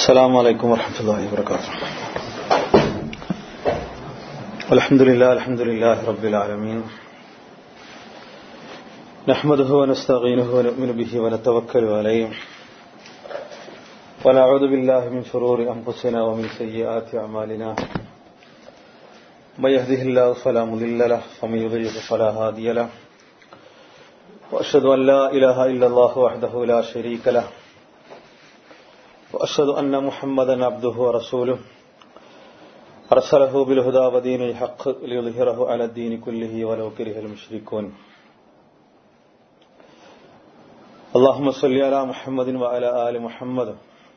السلام عليكم ورحمة الله وبركاته الحمد لله الحمد لله رب العالمين نحمده ونستعينه ونؤمن به ونتوكل عليه ونعوذ بالله من شرور أنفسنا ومن سيئات أعمالنا من يهده الله فلا مضل له ومن يضلل فلا هادي له وأشهد أن لا إله إلا الله وحده لا شريك له وأشهد أن محمدا عبده ورسوله أرسله بالهدى ودين الحق ليظهره على الدين كله ولو كره المشركون اللهم صل على محمد وعلى آل محمد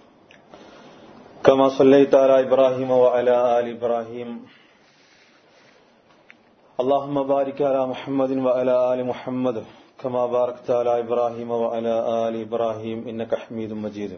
كما صليت على إبراهيم وعلى آل إبراهيم اللهم بارك على محمد وعلى آل محمد كما باركت على إبراهيم وعلى آل إبراهيم إنك حميد مجيد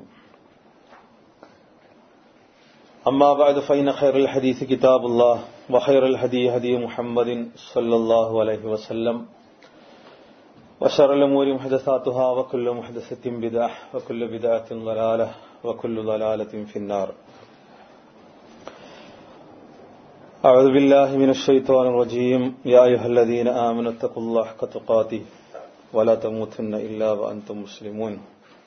أما بعد فإن خير الحديث كتاب الله وخير الهدي هدي محمد صلى الله عليه وسلم وشر الأمور محدثاتها وكل محدثة بدعة وكل بدعة ضلالة وكل ضلالة في النار أعوذ بالله من الشيطان الرجيم يا أيها الذين آمنوا اتقوا الله حق تقاته ولا تموتن إلا وأنتم مسلمون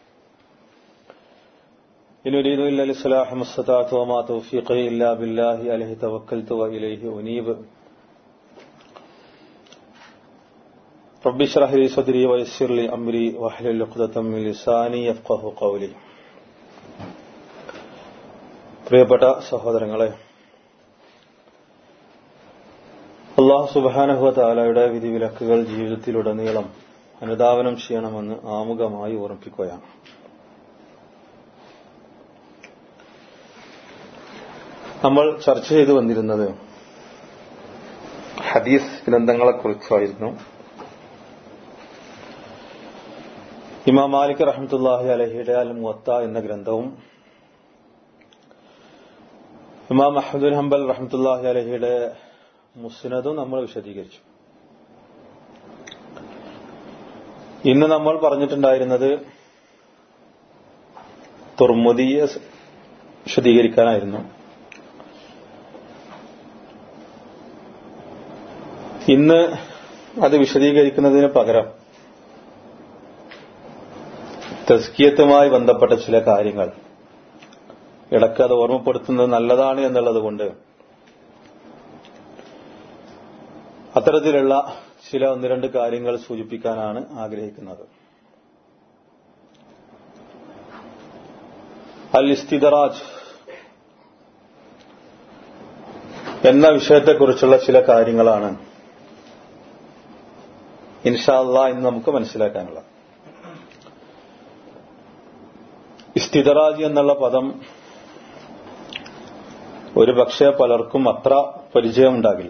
إن أريد إلا الإصلاح ما استطعت وما توفيقي إلا بالله عليه توكلت وإليه أنيب رب اشرح لي صدري ويسر لي أمري واحلل عقدة من لساني يفقه قولي പ്രിയപ്പെട്ട സഹോദരങ്ങളെ അള്ളാഹു സുബാനഹുവ താലയുടെ വിധിവിലക്കുകൾ ജീവിതത്തിലുടനീളം അനുധാവനം ചെയ്യണമെന്ന് ആമുഖമായി ഓർമ്മിപ്പിക്കുകയാണ് നമ്മൾ ചർച്ച ചെയ്തു വന്നിരുന്നത് ഹദീസ് ഗ്രന്ഥങ്ങളെക്കുറിച്ചായിരുന്നു ഇമാം മാലിക് റഹമത്തുല്ലാഹി അലഹിയുടെ അൽ മുത്ത എന്ന ഗ്രന്ഥവും ഇമാം അഹമ്മദുൽ ഹംബൽ റഹമത്തുല്ലാഹി അലഹിയുടെ മുസ്നദും നമ്മൾ വിശദീകരിച്ചു ഇന്ന് നമ്മൾ പറഞ്ഞിട്ടുണ്ടായിരുന്നത് തുർമുദിയെ വിശദീകരിക്കാനായിരുന്നു ഇന്ന് അത് വിശദീകരിക്കുന്നതിന് പകരം തസ്കിയത്തുമായി ബന്ധപ്പെട്ട ചില കാര്യങ്ങൾ ഇടയ്ക്ക് അത് ഓർമ്മപ്പെടുത്തുന്നത് നല്ലതാണ് എന്നുള്ളത് കൊണ്ട് അത്തരത്തിലുള്ള ചില ഒന്ന് രണ്ട് കാര്യങ്ങൾ സൂചിപ്പിക്കാനാണ് ആഗ്രഹിക്കുന്നത് അൽ ഇസ്തിദറാജ് എന്ന വിഷയത്തെക്കുറിച്ചുള്ള ചില കാര്യങ്ങളാണ് ഇൻഷാല്ല ഇന്ന് നമുക്ക് മനസ്സിലാക്കാനുള്ള ഇസ്തിദറാജ് എന്നുള്ള പദം ഒരു പക്ഷേ പലർക്കും അത്ര പരിചയമുണ്ടാകില്ല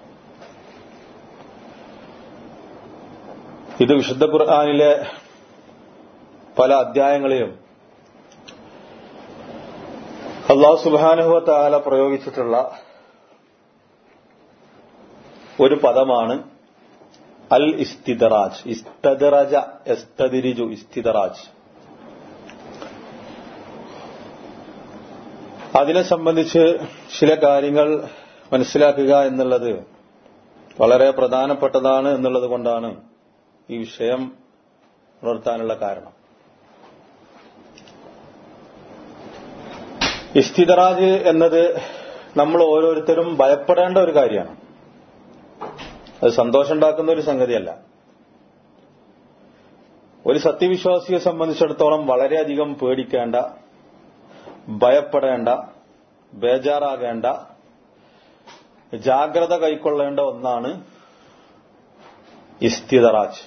ഇത് വിശുദ്ധ ഖുർആാനിലെ പല അധ്യായങ്ങളിലും അള്ളാഹു സുബാനുഹുവ താല പ്രയോഗിച്ചിട്ടുള്ള ഒരു പദമാണ് അൽ ഇസ്തിദറാജ് ഇസ്തദറജ എസ്തദിരിജു ഇസ്തിദറാജ് അതിനെ സംബന്ധിച്ച് ചില കാര്യങ്ങൾ മനസ്സിലാക്കുക എന്നുള്ളത് വളരെ പ്രധാനപ്പെട്ടതാണ് എന്നുള്ളത് കൊണ്ടാണ് ഈ വിഷയം ഉണർത്താനുള്ള കാരണം ഇസ്തിദറാജ് എന്നത് നമ്മൾ ഓരോരുത്തരും ഭയപ്പെടേണ്ട ഒരു കാര്യമാണ് അത് സന്തോഷമുണ്ടാക്കുന്ന ഒരു സംഗതിയല്ല ഒരു സത്യവിശ്വാസിയെ സംബന്ധിച്ചിടത്തോളം വളരെയധികം പേടിക്കേണ്ട ഭയപ്പെടേണ്ട ബേജാറാകേണ്ട ജാഗ്രത കൈക്കൊള്ളേണ്ട ഒന്നാണ് ഇസ്തിദറാജ്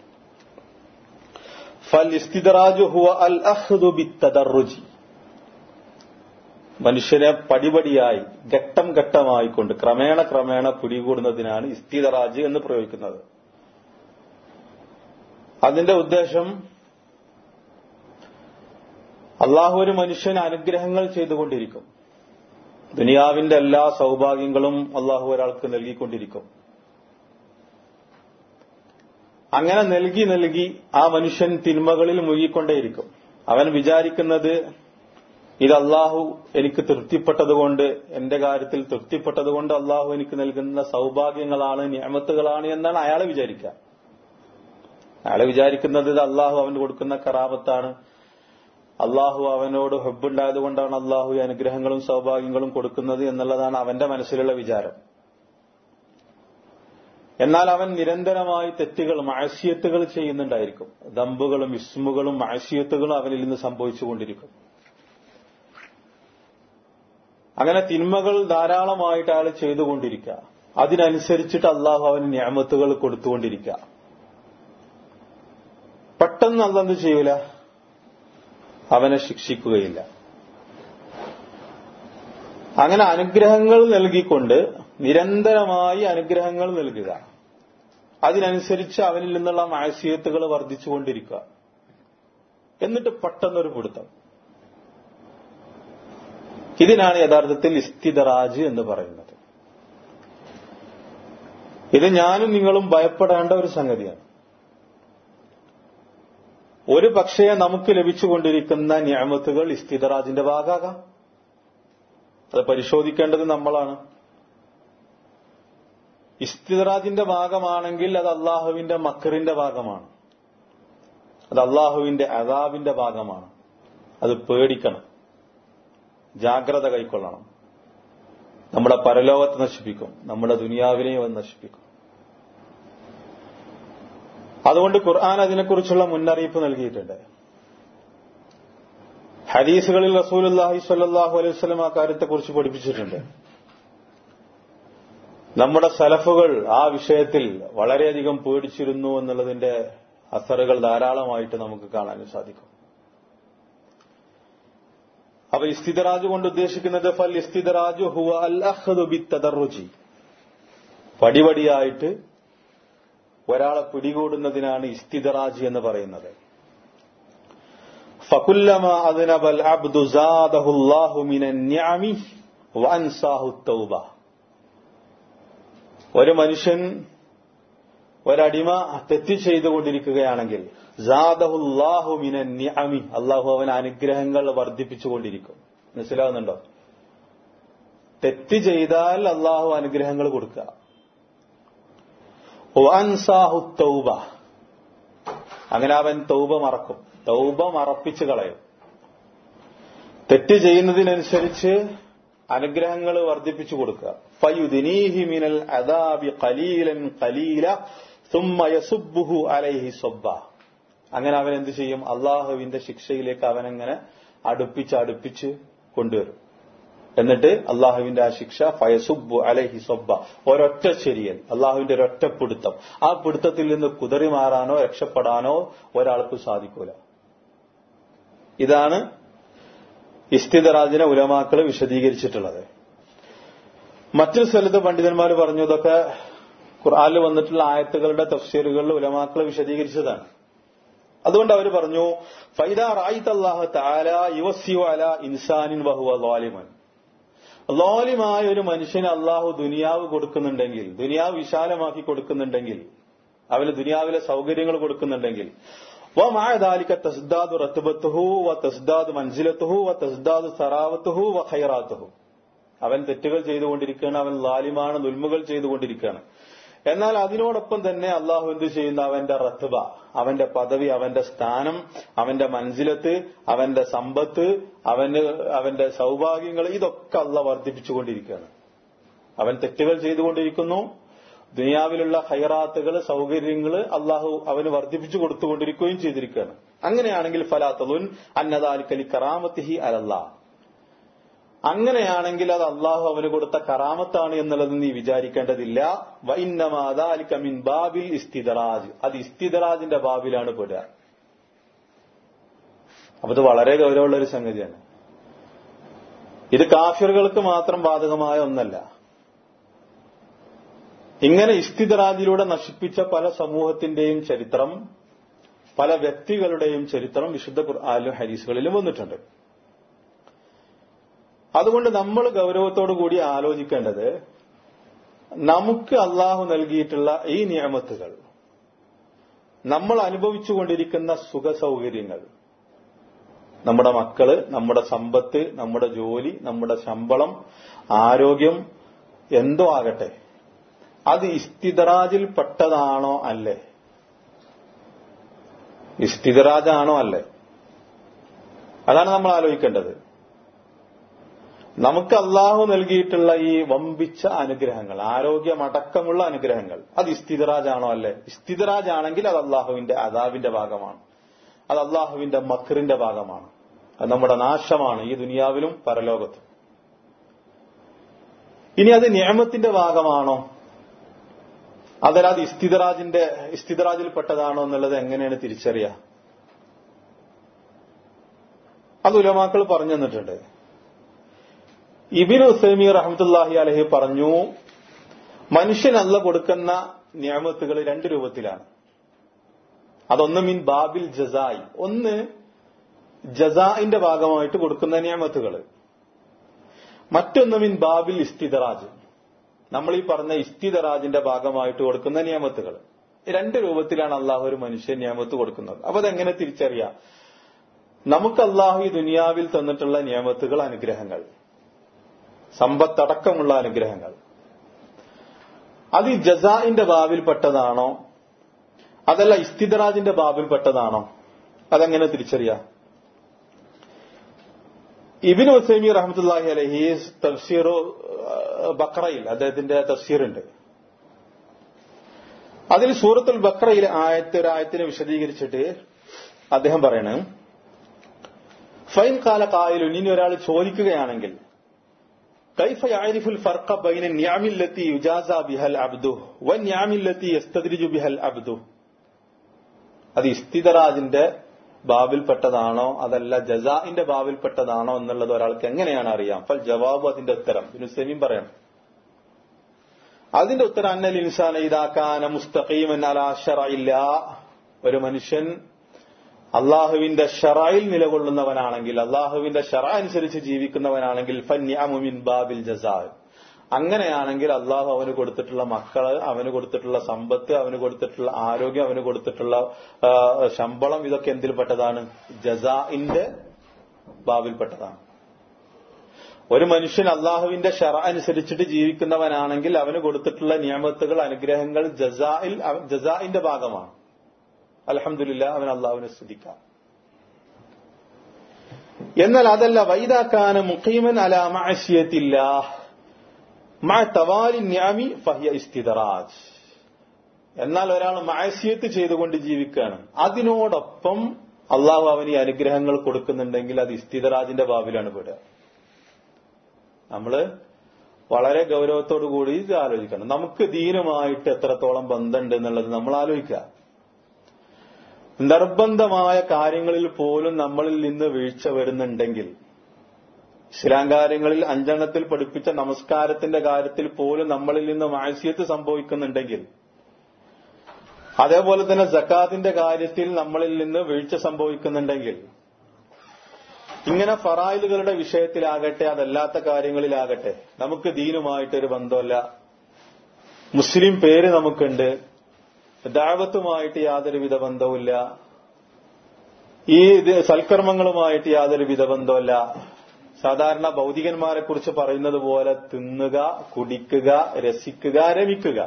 ഫൽ ഇസ്തിദറാജു ഹുവ അൽ അഹ്ദു ബിത്തദറുജി മനുഷ്യനെ പടിപടിയായി ഘട്ടം ഘട്ടമായിക്കൊണ്ട് ക്രമേണ ക്രമേണ പിടികൂടുന്നതിനാണ് ഇസ്തിദറാജ് എന്ന് പ്രയോഗിക്കുന്നത് അതിന്റെ ഉദ്ദേശം അള്ളാഹു ഒരു മനുഷ്യന് അനുഗ്രഹങ്ങൾ ചെയ്തുകൊണ്ടിരിക്കും ദുനിയാവിന്റെ എല്ലാ സൗഭാഗ്യങ്ങളും അള്ളാഹു ഒരാൾക്ക് നൽകിക്കൊണ്ടിരിക്കും അങ്ങനെ നൽകി നൽകി ആ മനുഷ്യൻ തിന്മകളിൽ മുഴുകിക്കൊണ്ടേയിരിക്കും അവൻ വിചാരിക്കുന്നത് ഇത് അള്ളാഹു എനിക്ക് തൃപ്തിപ്പെട്ടതുകൊണ്ട് എന്റെ കാര്യത്തിൽ തൃപ്തിപ്പെട്ടതുകൊണ്ട് അള്ളാഹു എനിക്ക് നൽകുന്ന സൗഭാഗ്യങ്ങളാണ് നിയമത്തുകളാണ് എന്നാണ് അയാൾ വിചാരിക്കുക അയാൾ വിചാരിക്കുന്നത് ഇത് അള്ളാഹു അവന് കൊടുക്കുന്ന കറാപത്താണ് അള്ളാഹു അവനോട് ഹെബുണ്ടായത് കൊണ്ടാണ് അള്ളാഹു ഈ അനുഗ്രഹങ്ങളും സൗഭാഗ്യങ്ങളും കൊടുക്കുന്നത് എന്നുള്ളതാണ് അവന്റെ മനസ്സിലുള്ള വിചാരം എന്നാൽ അവൻ നിരന്തരമായി തെറ്റുകൾ മാഴ്സിയത്തുകൾ ചെയ്യുന്നുണ്ടായിരിക്കും ദമ്പുകളും ഇസ്മുകളും മാഴ്സിയത്തുകളും അവനിൽ നിന്ന് സംഭവിച്ചുകൊണ്ടിരിക്കും അങ്ങനെ തിന്മകൾ ധാരാളമായിട്ട് അയാൾ ചെയ്തുകൊണ്ടിരിക്കുക അതിനനുസരിച്ചിട്ട് അള്ളാഹു അവന് ഞാമത്തുകൾ കൊടുത്തുകൊണ്ടിരിക്കുക പെട്ടെന്ന് അല്ലെന്ത് ചെയ്യൂല അവനെ ശിക്ഷിക്കുകയില്ല അങ്ങനെ അനുഗ്രഹങ്ങൾ നൽകിക്കൊണ്ട് നിരന്തരമായി അനുഗ്രഹങ്ങൾ നൽകുക അതിനനുസരിച്ച് അവനിൽ നിന്നുള്ള മാഴ്സിയത്തുകൾ വർദ്ധിച്ചുകൊണ്ടിരിക്കുക എന്നിട്ട് പെട്ടെന്നൊരു പിടുത്തം ഇതിനാണ് യഥാർത്ഥത്തിൽ ഇസ്തിദറാജ് എന്ന് പറയുന്നത് ഇത് ഞാനും നിങ്ങളും ഭയപ്പെടേണ്ട ഒരു സംഗതിയാണ് ഒരു പക്ഷേ നമുക്ക് ലഭിച്ചുകൊണ്ടിരിക്കുന്ന ഞാമത്തുകൾ ഇസ്തിദറാജിന്റെ ഭാഗമാകാം അത് പരിശോധിക്കേണ്ടത് നമ്മളാണ് ഇസ്തിദറാജിന്റെ ഭാഗമാണെങ്കിൽ അത് അള്ളാഹുവിന്റെ മക്കറിന്റെ ഭാഗമാണ് അത് അള്ളാഹുവിന്റെ അതാബിന്റെ ഭാഗമാണ് അത് പേടിക്കണം ജാഗ്രത കൈക്കൊള്ളണം നമ്മുടെ പരലോകത്തെ നശിപ്പിക്കും നമ്മുടെ ദുനിയാവിനെയും അത് നശിപ്പിക്കും അതുകൊണ്ട് ഖുർആൻ അതിനെക്കുറിച്ചുള്ള മുന്നറിയിപ്പ് നൽകിയിട്ടുണ്ട് ഹദീസുകളിൽ റസൂലുല്ലാഹി സ്വല്ലല്ലാഹു അലൈഹി വസല്ലം ആ കാര്യത്തെക്കുറിച്ച് പഠിപ്പിച്ചിട്ടുണ്ട് നമ്മുടെ സലഫുകൾ ആ വിഷയത്തിൽ വളരെയധികം പേടിച്ചിരുന്നു എന്നുള്ളതിന്റെ അസറുകൾ ധാരാളമായിട്ട് നമുക്ക് കാണാൻ സാധിക്കും അപ്പൊ ഇസ്തിദറാജ് കൊണ്ട് ഉദ്ദേശിക്കുന്നത് ഫൽ ഇസ്തിദറാജു ഹുവ അൽ അഹ്ദു ബിത്തദറുജി പടിപടിയായിട്ട് ഒരാളെ പിടികൂടുന്നതിനാണ് ഇസ്തിദറാജ് എന്ന് പറയുന്നത് ഫകുല്ലമ അദ്നബൽ അബ്ദു സാദഹു അല്ലാഹു മിനൻ നിഅമി വഅൻസാഹു തൗബ ഒരു മനുഷ്യൻ ഒരടിമ തെറ്റ് ചെയ്തുകൊണ്ടിരിക്കുകയാണെങ്കിൽ സാദഹുല്ലാഹു മിനൻ നിഅമി അള്ളാഹു അവൻ അനുഗ്രഹങ്ങൾ വർദ്ധിപ്പിച്ചുകൊണ്ടിരിക്കും മനസ്സിലാവുന്നുണ്ടോ തെറ്റ് ചെയ്താൽ അള്ളാഹു അനുഗ്രഹങ്ങൾ കൊടുക്കുക വഅൻസാഹു തൗബ അങ്ങനെ അവൻ തൗബ മറക്കും തൗബ മറപ്പിച്ചു കളയും തെറ്റ് ചെയ്യുന്നതിനനുസരിച്ച് അനുഗ്രഹങ്ങൾ വർദ്ധിപ്പിച്ചു കൊടുക്കുക ഫയുദിനീഹി മിനൽ അദാബി ഖലീലൻ ഖലീല സുമ്മ യസുബ്ബുഹു അലൈഹി സൊബ്ബ അങ്ങനെ അവൻ എന്ത് ചെയ്യും അള്ളാഹുവിന്റെ ശിക്ഷയിലേക്ക് അവനങ്ങനെ അടുപ്പിച്ച് അടുപ്പിച്ച് കൊണ്ടുവരും എന്നിട്ട് അള്ളാഹുവിന്റെ ആ ശിക്ഷ ഫയസുബു അലഹി സൊബ്ബ ഒരൊറ്റ ശരിയൽ അള്ളാഹുവിന്റെ ഒരൊറ്റ പിടുത്തം ആ പിടുത്തത്തിൽ നിന്ന് കുതറി മാറാനോ രക്ഷപ്പെടാനോ ഒരാൾക്ക് സാധിക്കൂല ഇതാണ് ഇസ്തിദറാജിനെ ഉലമാക്കൾ വിശദീകരിച്ചിട്ടുള്ളത് മറ്റൊരു സ്ഥലത്ത് പണ്ഡിതന്മാർ പറഞ്ഞു ഇതൊക്കെ ഖുർആാനിൽ വന്നിട്ടുള്ള ആയത്തുകളുടെ തഫ്സീറുകളിൽ ഉലമാക്കൾ വിശദീകരിച്ചതാണ് അതുകൊണ്ട് അവർ പറഞ്ഞു ഫൈദ റായിത്ത് അള്ളാഹു താല യുവസിയു അല ഇൻസാനിൻ വഹുവ ലോലിമൻ ലോലിമായ ഒരു മനുഷ്യന് അള്ളാഹു ദുനിയാവ് കൊടുക്കുന്നുണ്ടെങ്കിൽ ദുനിയാവ് വിശാലമാക്കി കൊടുക്കുന്നുണ്ടെങ്കിൽ അവന് ദുനിയാവിലെ സൗകര്യങ്ങൾ കൊടുക്കുന്നുണ്ടെങ്കിൽ ومعذلك تزداد رتبته وتزداد منزلته وتزداد ثراوته وخيراته അവൻ തെറ്റുകൾ ചെയ്തുകൊണ്ടിരിക്കുകയാണ് അവൻ ലാലിമാണ് ദുൽമുകൾ ചെയ്തുകൊണ്ടിരിക്കുകയാണ് എന്നാൽ അതിനോടൊപ്പം തന്നെ അള്ളാഹു എന്ത് ചെയ്യുന്നു അവന്റെ റത്തുബ അവന്റെ പദവി അവന്റെ സ്ഥാനം അവന്റെ മൻസിലത്ത് അവന്റെ സമ്പത്ത് അവന് അവന്റെ സൗഭാഗ്യങ്ങൾ ഇതൊക്കെ അള്ള വർദ്ധിപ്പിച്ചുകൊണ്ടിരിക്കുകയാണ് അവൻ തെറ്റുകൾ ചെയ്തുകൊണ്ടിരിക്കുന്നു ദുനിയാവിലുള്ള ഹൈറാത്തുകൾ സൗകര്യങ്ങൾ അള്ളാഹു അവന് വർദ്ധിപ്പിച്ചു കൊടുത്തുകൊണ്ടിരിക്കുകയും ചെയ്തിരിക്കുകയാണ് അങ്ങനെയാണെങ്കിൽ ഫലാത്തലുൻ അന്നദാലിക്കലി കറാമത്തിഹി അലല്ലാ അങ്ങനെയാണെങ്കിൽ അത് അള്ളാഹു അവന് കൊടുത്ത കറാമത്താണ് എന്നുള്ളത് നീ വിചാരിക്കേണ്ടതില്ല വൈന്നമാദാലിക്കമിൻ ബാബിൽ ഇസ്തിദറാജ് അത് ഇസ്തിദറാജിന്റെ ബാബിലാണ് പെടുക അപ്പൊ ഇത് വളരെ ഗൗരവമുള്ള ഒരു സംഗതിയാണ് ഇത് കാഫിറുകൾക്ക് മാത്രം ബാധകമായ ഒന്നല്ല ഇങ്ങനെ ഇസ്തിദറാജിലൂടെ നശിപ്പിച്ച പല സമൂഹത്തിന്റെയും ചരിത്രം പല വ്യക്തികളുടെയും ചരിത്രം വിശുദ്ധ ഖുർആാനിലും ഹരീസുകളിലും വന്നിട്ടുണ്ട് അതുകൊണ്ട് നമ്മൾ ഗൗരവത്തോടു കൂടി ആലോചിക്കേണ്ടത് നമുക്ക് അള്ളാഹു നൽകിയിട്ടുള്ള ഈ നിയമത്തുകൾ നമ്മൾ അനുഭവിച്ചുകൊണ്ടിരിക്കുന്ന സുഖ സൗകര്യങ്ങൾ നമ്മുടെ മക്കള് നമ്മുടെ സമ്പത്ത് നമ്മുടെ ജോലി നമ്മുടെ ശമ്പളം ആരോഗ്യം എന്തോ ആകട്ടെ അത് ഇസ്തിദറാജിൽ പെട്ടതാണോ അല്ലേ ഇസ്തിദറാജാണോ അല്ലേ അതാണ് നമ്മൾ ആലോചിക്കേണ്ടത് നമുക്ക് അള്ളാഹു നൽകിയിട്ടുള്ള ഈ വമ്പിച്ച അനുഗ്രഹങ്ങൾ ആരോഗ്യമടക്കമുള്ള അനുഗ്രഹങ്ങൾ അത് ഇസ്തിദറാജാണോ അല്ലേ ഇസ്തിദറാജ് ആണെങ്കിൽ അത് അള്ളാഹുവിന്റെ അതാവിന്റെ ഭാഗമാണ് അത് അള്ളാഹുവിന്റെ മക്കറിന്റെ ഭാഗമാണ് അത് നമ്മുടെ നാശമാണ് ഈ ദുനിയാവിലും പരലോകത്തും ഇനി അത് നിയമത്തിന്റെ ഭാഗമാണോ അതല്ല അത് ഇസ്തിദറാജിന്റെ ഇസ്തിദറാജിൽപ്പെട്ടതാണോ എന്നുള്ളത് എങ്ങനെയാണ് തിരിച്ചറിയുക അത് ഉലമാക്കൾ പറഞ്ഞു തന്നിട്ടുണ്ട് ഇബിൻ ഉസൈമി റഹമത്തുല്ലാഹി അലഹി പറഞ്ഞു മനുഷ്യൻ അല്ല കൊടുക്കുന്ന നിയമത്തുകൾ രണ്ട് രൂപത്തിലാണ് അതൊന്ന് മീൻ ബാബിൽ ജസായി ഒന്ന് ജസായിന്റെ ഭാഗമായിട്ട് കൊടുക്കുന്ന നിയമത്തുകൾ മറ്റൊന്ന് മീൻ ബാബിൽ ഇസ്തിദറാജ് നമ്മൾ ഈ പറഞ്ഞ ഇസ്തിദറാജിന്റെ ഭാഗമായിട്ട് കൊടുക്കുന്ന നിയമത്തുകൾ രണ്ട് രൂപത്തിലാണ് അള്ളാഹു ഒരു മനുഷ്യൻ നിയമത്ത് കൊടുക്കുന്നത് അപ്പൊ അതെങ്ങനെ തിരിച്ചറിയാം നമുക്ക് അള്ളാഹു ഈ ദുനിയാവിൽ തന്നിട്ടുള്ള നിയമത്തുകൾ അനുഗ്രഹങ്ങൾ സമ്പത്തടക്കമുള്ള അനുഗ്രഹങ്ങൾ അത് ഈ ജസാഇന്റെ ബാബിൽപ്പെട്ടതാണോ അതല്ല ഇസ്തിദറാജിന്റെ ബാബിൽപ്പെട്ടതാണോ അതെങ്ങനെ തിരിച്ചറിയാം ഇബിൻ ഉസൈമി റഹമത്തുല്ലാഹി അലഹി തഫ്സീർ ബക്രയിൽ അദ്ദേഹത്തിന്റെ തഫ്സീറുണ്ട് അതിൽ സൂറത്തുൽ ബക്രയിൽ ആയത്ത് ഒരു ആയത്തിനെ വിശദീകരിച്ചിട്ട് അദ്ദേഹം പറയണ് ഫൈൻ കാല കായലുൻ ഇനി ഒരാൾ ചോദിക്കുകയാണെങ്കിൽ كيف يعرف الفرق بين النعم التي يجازى بها العبد والنعم التي يستدرج بها العبد അത് ഇസ്തിദറാജിന്റെ ബാബിൽപ്പെട്ടതാണോ അതല്ല ജസാഇന്റെ ബാബിൽപ്പെട്ടതാണോ എന്നുള്ളത് ഒരാൾക്ക് എങ്ങനെയാണ് അറിയാം ഫൽ ജവാബ് അതിന്റെ ഉത്തരം സെമീൻ പറയണം അതിന്റെ ഉത്തരം അന്നൽ ഇൻസാന ഇതാക്കാന മുസ്തഖീമൻ അലാശറയില്ല ഒരു മനുഷ്യൻ അള്ളാഹുവിന്റെ ഷറായിൽ നിലകൊള്ളുന്നവനാണെങ്കിൽ അള്ളാഹുവിന്റെ ഷറ അനുസരിച്ച് ജീവിക്കുന്നവനാണെങ്കിൽ ഫന്യാമുമിൻ ബാബിൽ ജസാ അങ്ങനെയാണെങ്കിൽ അള്ളാഹു അവന് കൊടുത്തിട്ടുള്ള മക്കള് അവന് കൊടുത്തിട്ടുള്ള സമ്പത്ത് അവന് കൊടുത്തിട്ടുള്ള ആരോഗ്യം അവന് കൊടുത്തിട്ടുള്ള ശമ്പളം ഇതൊക്കെ എന്തിൽപ്പെട്ടതാണ് ജസാഇന്റെ ബാബിൽപ്പെട്ടതാണ് ഒരു മനുഷ്യൻ അള്ളാഹുവിന്റെ ഷറ അനുസരിച്ചിട്ട് ജീവിക്കുന്നവനാണെങ്കിൽ അവന് കൊടുത്തിട്ടുള്ള നിയമത്തുകൾ അനുഗ്രഹങ്ങൾ ജസായിൽ ജസാഇന്റെ ഭാഗമാണ് അലഹമില്ല അവൻ അള്ളാഹുവിനെ സ്തുതിക്കാം എന്നാൽ അതല്ല വൈദാക്കാന മുഖീമൻ അലാ മഅശിയത്തില്ല മഅ തവാലി ന്യാമി ഫഹിയ ഇസ്തിദറാജ് എന്നാൽ ഒരാൾ മഅസിയത്ത് ചെയ്തുകൊണ്ട് ജീവിക്കുകയാണ് അതിനോടൊപ്പം അള്ളാഹു അവന് ഈ അനുഗ്രഹങ്ങൾ കൊടുക്കുന്നുണ്ടെങ്കിൽ അത് ഇസ്തിദറാജിന്റെ ബാബിലാണ് പെടുക നമ്മള് വളരെ ഗൗരവത്തോടു കൂടി ഇത് ആലോചിക്കണം നമുക്ക് ദീനുമായിട്ട് എത്രത്തോളം ബന്ധമുണ്ട് എന്നുള്ളത് നമ്മൾ ആലോചിക്കുക നിർബന്ധമായ കാര്യങ്ങളിൽ പോലും നമ്മളിൽ നിന്ന് വീഴ്ച വരുന്നുണ്ടെങ്കിൽ ഇസ്ലാം കാര്യങ്ങളിൽ അഞ്ചെണ്ണത്തിൽ പഠിപ്പിച്ച നമസ്കാരത്തിന്റെ കാര്യത്തിൽ പോലും നമ്മളിൽ നിന്ന് മാഴ്സ്യത്ത് സംഭവിക്കുന്നുണ്ടെങ്കിൽ അതേപോലെ തന്നെ ജക്കാത്തിന്റെ കാര്യത്തിൽ നമ്മളിൽ നിന്ന് വീഴ്ച സംഭവിക്കുന്നുണ്ടെങ്കിൽ ഇങ്ങനെ ഫറായിലുകളുടെ വിഷയത്തിലാകട്ടെ അതല്ലാത്ത കാര്യങ്ങളിലാകട്ടെ നമുക്ക് ദീനുമായിട്ടൊരു ബന്ധമല്ല മുസ്ലിം പേര് നമുക്കുണ്ട് ദാവത്തുമായിട്ട് യാതൊരുവിധ ബന്ധവുമില്ല ഈ സൽക്കർമ്മങ്ങളുമായിട്ട് യാതൊരുവിധ ബന്ധമല്ല സാധാരണ ഭൗതികന്മാരെ കുറിച്ച് പറയുന്നത് പോലെ തിന്നുക കുടിക്കുക രസിക്കുക രമിക്കുക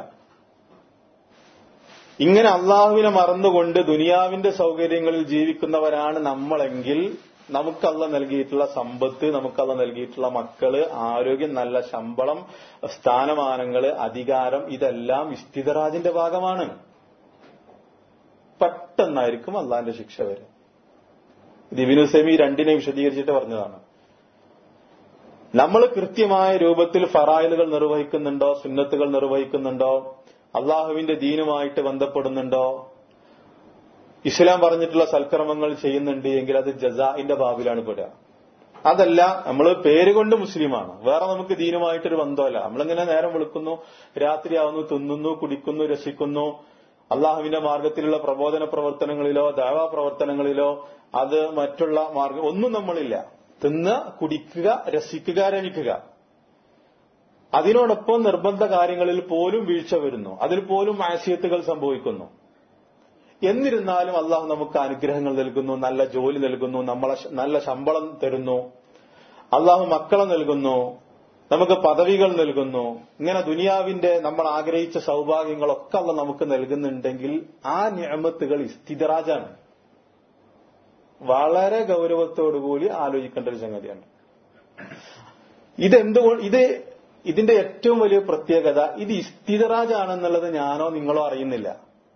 ഇങ്ങനെ അള്ളാഹുവിനെ മറന്നുകൊണ്ട് ദുനിയാവിന്റെ സൗകര്യങ്ങളിൽ ജീവിക്കുന്നവരാണ് നമ്മളെങ്കിൽ നമുക്കല്ല നൽകിയിട്ടുള്ള സമ്പത്ത് നമുക്കല്ല നൽകിയിട്ടുള്ള മക്കള് ആരോഗ്യം നല്ല ശമ്പളം സ്ഥാനമാനങ്ങള് അധികാരം ഇതെല്ലാം ഇസ്തിദറാജിന്റെ ഭാഗമാണ് പെട്ടെന്നായിരിക്കും അള്ളാന്റെ ശിക്ഷ വരും ദിബിനുസമി രണ്ടിനെ വിശദീകരിച്ചിട്ട് പറഞ്ഞതാണ് നമ്മൾ കൃത്യമായ രൂപത്തിൽ ഫറായിലുകൾ നിർവഹിക്കുന്നുണ്ടോ സുന്നത്തുകൾ നിർവഹിക്കുന്നുണ്ടോ അള്ളാഹുവിന്റെ ദീനുമായിട്ട് ബന്ധപ്പെടുന്നുണ്ടോ ഇസ്ലാം പറഞ്ഞിട്ടുള്ള സൽക്കർമ്മങ്ങൾ ചെയ്യുന്നുണ്ട് എങ്കിൽ അത് ജസാഇന്റെ ബാബിലാണ് പെടുക അതല്ല നമ്മൾ പേരുകൊണ്ട് മുസ്ലിമാണ് വേറെ നമുക്ക് ദീനുമായിട്ടൊരു ബന്ധമല്ല നമ്മളിങ്ങനെ നേരം വിളിക്കുന്നു രാത്രിയാവുന്നു തിന്നുന്നു കുടിക്കുന്നു രസിക്കുന്നു അള്ളാഹുവിന്റെ മാർഗത്തിലുള്ള പ്രബോധന പ്രവർത്തനങ്ങളിലോ ദാവാ പ്രവർത്തനങ്ങളിലോ അത് മറ്റുള്ള മാർഗം ഒന്നും നമ്മളില്ല തിന്ന് കുടിക്കുക രസിക്കുക രമിക്കുക അതിനോടൊപ്പം നിർബന്ധ കാര്യങ്ങളിൽ പോലും വീഴ്ച വരുന്നു അതിൽ പോലും ആശയത്തുകൾ സംഭവിക്കുന്നു എന്നിരുന്നാലും അള്ളാഹു നമുക്ക് അനുഗ്രഹങ്ങൾ നൽകുന്നു നല്ല ജോലി നൽകുന്നു നമ്മളെ ശ- നല്ല ശമ്പളം തരുന്നു അള്ളാഹു മക്കളെ നൽകുന്നു നമുക്ക് പദവികൾ നൽകുന്നു ഇങ്ങനെ ദുനിയാവിന്റെ നമ്മൾ ആഗ്രഹിച്ച സൗഭാഗ്യങ്ങളൊക്കെ അല്ല നമുക്ക് നൽകുന്നുണ്ടെങ്കിൽ ആ ഞാമത്തുകൾ സ്ഥിതരാജാണ് വളരെ ഗൗരവത്തോടുകൂടി ആലോചിക്കേണ്ട ഒരു സംഗതിയാണ് ഇതെന്തുകൊണ്ട് ഇത് ഇതിന്റെ ഏറ്റവും വലിയ പ്രത്യേകത ഇത് ഇസ്തിതറാജാണെന്നുള്ളത് ഞാനോ നിങ്ങളോ അറിയുന്നില്ല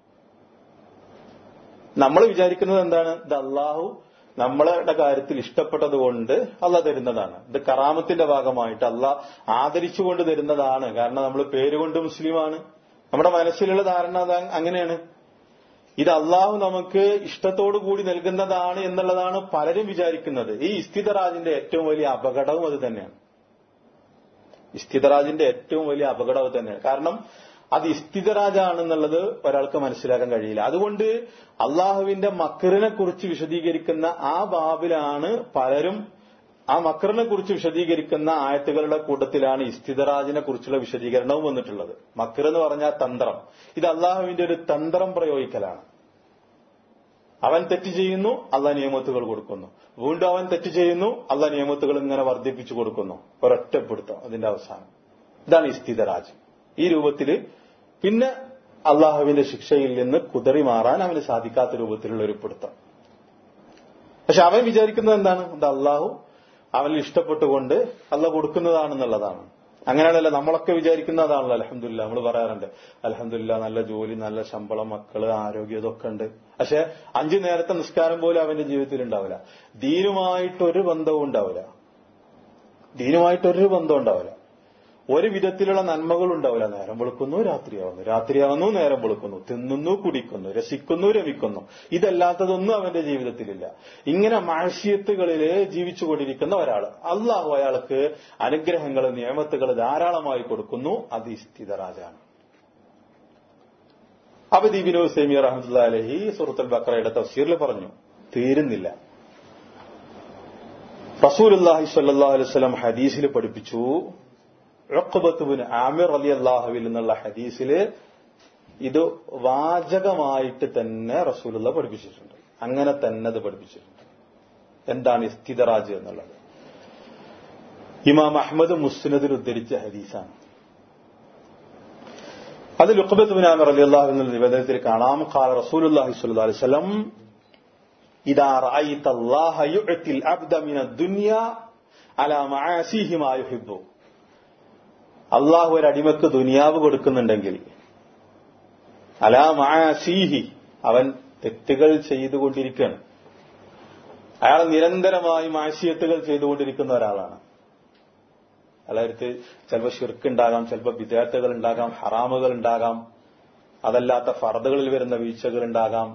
നമ്മൾ വിചാരിക്കുന്നത് എന്താണ് ഇത് അള്ളാഹു നമ്മളുടെ കാര്യത്തിൽ ഇഷ്ടപ്പെട്ടത് കൊണ്ട് അല്ല തരുന്നതാണ് ഇത് കറാമത്തിന്റെ ഭാഗമായിട്ട് അല്ല ആദരിച്ചുകൊണ്ട് തരുന്നതാണ് കാരണം നമ്മൾ പേരുകൊണ്ട് മുസ്ലിമാണ് നമ്മുടെ മനസ്സിലുള്ള ധാരണ അത് അങ്ങനെയാണ് ഇത് അള്ളാഹു നമുക്ക് ഇഷ്ടത്തോടു കൂടി നൽകുന്നതാണ് എന്നുള്ളതാണ് പലരും വിചാരിക്കുന്നത് ഈ ഇസ്തിതറാജിന്റെ ഏറ്റവും വലിയ അപകടവും അത് തന്നെയാണ് ഇസ്തിതറാജിന്റെ ഏറ്റവും വലിയ അപകടം അത് തന്നെയാണ് കാരണം അത് ഇസ്തിതറാജാണെന്നുള്ളത് ഒരാൾക്ക് മനസ്സിലാക്കാൻ കഴിയില്ല അതുകൊണ്ട് അള്ളാഹുവിന്റെ മക്കറിനെ കുറിച്ച് വിശദീകരിക്കുന്ന ആ ബാബിലാണ് പലരും ആ മക്കറിനെ കുറിച്ച് വിശദീകരിക്കുന്ന ആയത്തുകളുടെ കൂട്ടത്തിലാണ് ഇസ്തിതറാജിനെ കുറിച്ചുള്ള വിശദീകരണവും വന്നിട്ടുള്ളത് മക്കർ എന്ന് പറഞ്ഞാൽ തന്ത്രം ഇത് അള്ളാഹുവിന്റെ ഒരു തന്ത്രം പ്രയോഗിക്കലാണ് അവൻ തെറ്റ് ചെയ്യുന്നു അള്ള നിയമത്തുകൾ കൊടുക്കുന്നു വീണ്ടും അവൻ തെറ്റ് ചെയ്യുന്നു അള്ള നിയമത്തുകൾ ഇങ്ങനെ വർദ്ധിപ്പിച്ചു കൊടുക്കുന്നു ഒരൊറ്റപ്പെടുത്തം അതിന്റെ അവസാനം ഇതാണ് ഇസ്തിതരാജ് ഈ രൂപത്തില് പിന്നെ അള്ളാഹുവിന്റെ ശിക്ഷയിൽ നിന്ന് കുതറി മാറാൻ അവന് സാധിക്കാത്ത രൂപത്തിലുള്ള ഒരു പിടുത്തം പക്ഷെ അവൻ വിചാരിക്കുന്നത് എന്താണ് ഇത് അള്ളാഹു അവനിൽ ഇഷ്ടപ്പെട്ടുകൊണ്ട് അല്ല കൊടുക്കുന്നതാണെന്നുള്ളതാണ് അങ്ങനെയാണല്ലോ നമ്മളൊക്കെ വിചാരിക്കുന്നതാണല്ലോ അലഹമില്ല നമ്മൾ പറയാറുണ്ട് അലഹമില്ല നല്ല ജോലി നല്ല ശമ്പളം മക്കള് ആരോഗ്യം ഇതൊക്കെ ഉണ്ട് പക്ഷെ അഞ്ചു നേരത്തെ നിസ്കാരം പോലും അവന്റെ ജീവിതത്തിൽ ഉണ്ടാവില്ല ദീനുമായിട്ടൊരു ബന്ധവും ഉണ്ടാവില്ല ദീനുമായിട്ടൊരു ബന്ധം ഉണ്ടാവില്ല ഒരു വിധത്തിലുള്ള നന്മകൾ ഉണ്ടാവില്ല നേരം വെളുക്കുന്നു രാത്രിയാവുന്നു രാത്രിയാവുന്നു നേരം വെളുക്കുന്നു തിന്നുന്നു കുടിക്കുന്നു രസിക്കുന്നു രമിക്കുന്നു ഇതല്ലാത്തതൊന്നും അവന്റെ ജീവിതത്തിലില്ല ഇങ്ങനെ മാഴ്സ്യത്തുകളില് ജീവിച്ചുകൊണ്ടിരിക്കുന്ന ഒരാൾ അള്ളാഹു അയാൾക്ക് അനുഗ്രഹങ്ങൾ നിയമത്തുകൾ ധാരാളമായി കൊടുക്കുന്നു അത് സ്ഥിതരാജാണ് അബദീബിനു സൈമി റഹമത്തുള്ള അലഹി സുഹൃത്തുൽ ബക്രയുടെ തഫ്സീറിൽ പറഞ്ഞു തീരുന്നില്ല റസൂലുല്ലാഹി സ്വല്ലല്ലാഹു അലൈഹി വസല്ലം ഹദീസിൽ പഠിപ്പിച്ചു ഉഖബത്തുബിൻ ആമിർ അലി അള്ളാഹുവിൽ നിന്നുള്ള ഹദീസില് ഇത് വാചകമായിട്ട് തന്നെ റസൂലുള്ള പഠിപ്പിച്ചിട്ടുണ്ട് അങ്ങനെ തന്നെ അത് പഠിപ്പിച്ചിട്ടുണ്ട് എന്താണ് ഇസ്തിദറാജ് എന്നുള്ളത് ഇമാം അഹമ്മദ് മുസ്നദിൽ ഉദ്ധരിച്ച ഹദീസാണ് അത് ലുഖബത്ത് ബിൻ ആമിർ അലി അള്ളാഹു എന്ന നിവേദനത്തിൽ കാണാം ഖാല റസൂലുള്ളാഹി സ്വല്ലല്ലാഹു അലൈഹി വസല്ലം ഇദാ റഅയ്ത അല്ലാഹ യുഅതിൽ അബ്ദ മിന ദുനിയ അലാ മആസിഹി മാ യുഹിബ്ബു അള്ളാഹു ഒരു അടിമക്ക് ദുനിയാവ് കൊടുക്കുന്നുണ്ടെങ്കിൽ അലാ മആസിഹി അവൻ തെറ്റുകൾ ചെയ്തുകൊണ്ടിരിക്കുകയാണ് അയാൾ നിരന്തരമായി മാശിയത്തുകൾ ചെയ്തുകൊണ്ടിരിക്കുന്ന ഒരാളാണ് അയാളടുത്ത് ചിലപ്പോൾ ഷിർക്കുണ്ടാകാം ചിലപ്പോൾ വിദ്യാർത്ഥികൾ ഉണ്ടാകാം ഹറാമുകൾ ഉണ്ടാകാം അതല്ലാത്ത ഫർദുകളിൽ വരുന്ന വീഴ്ചകൾ ഉണ്ടാകാം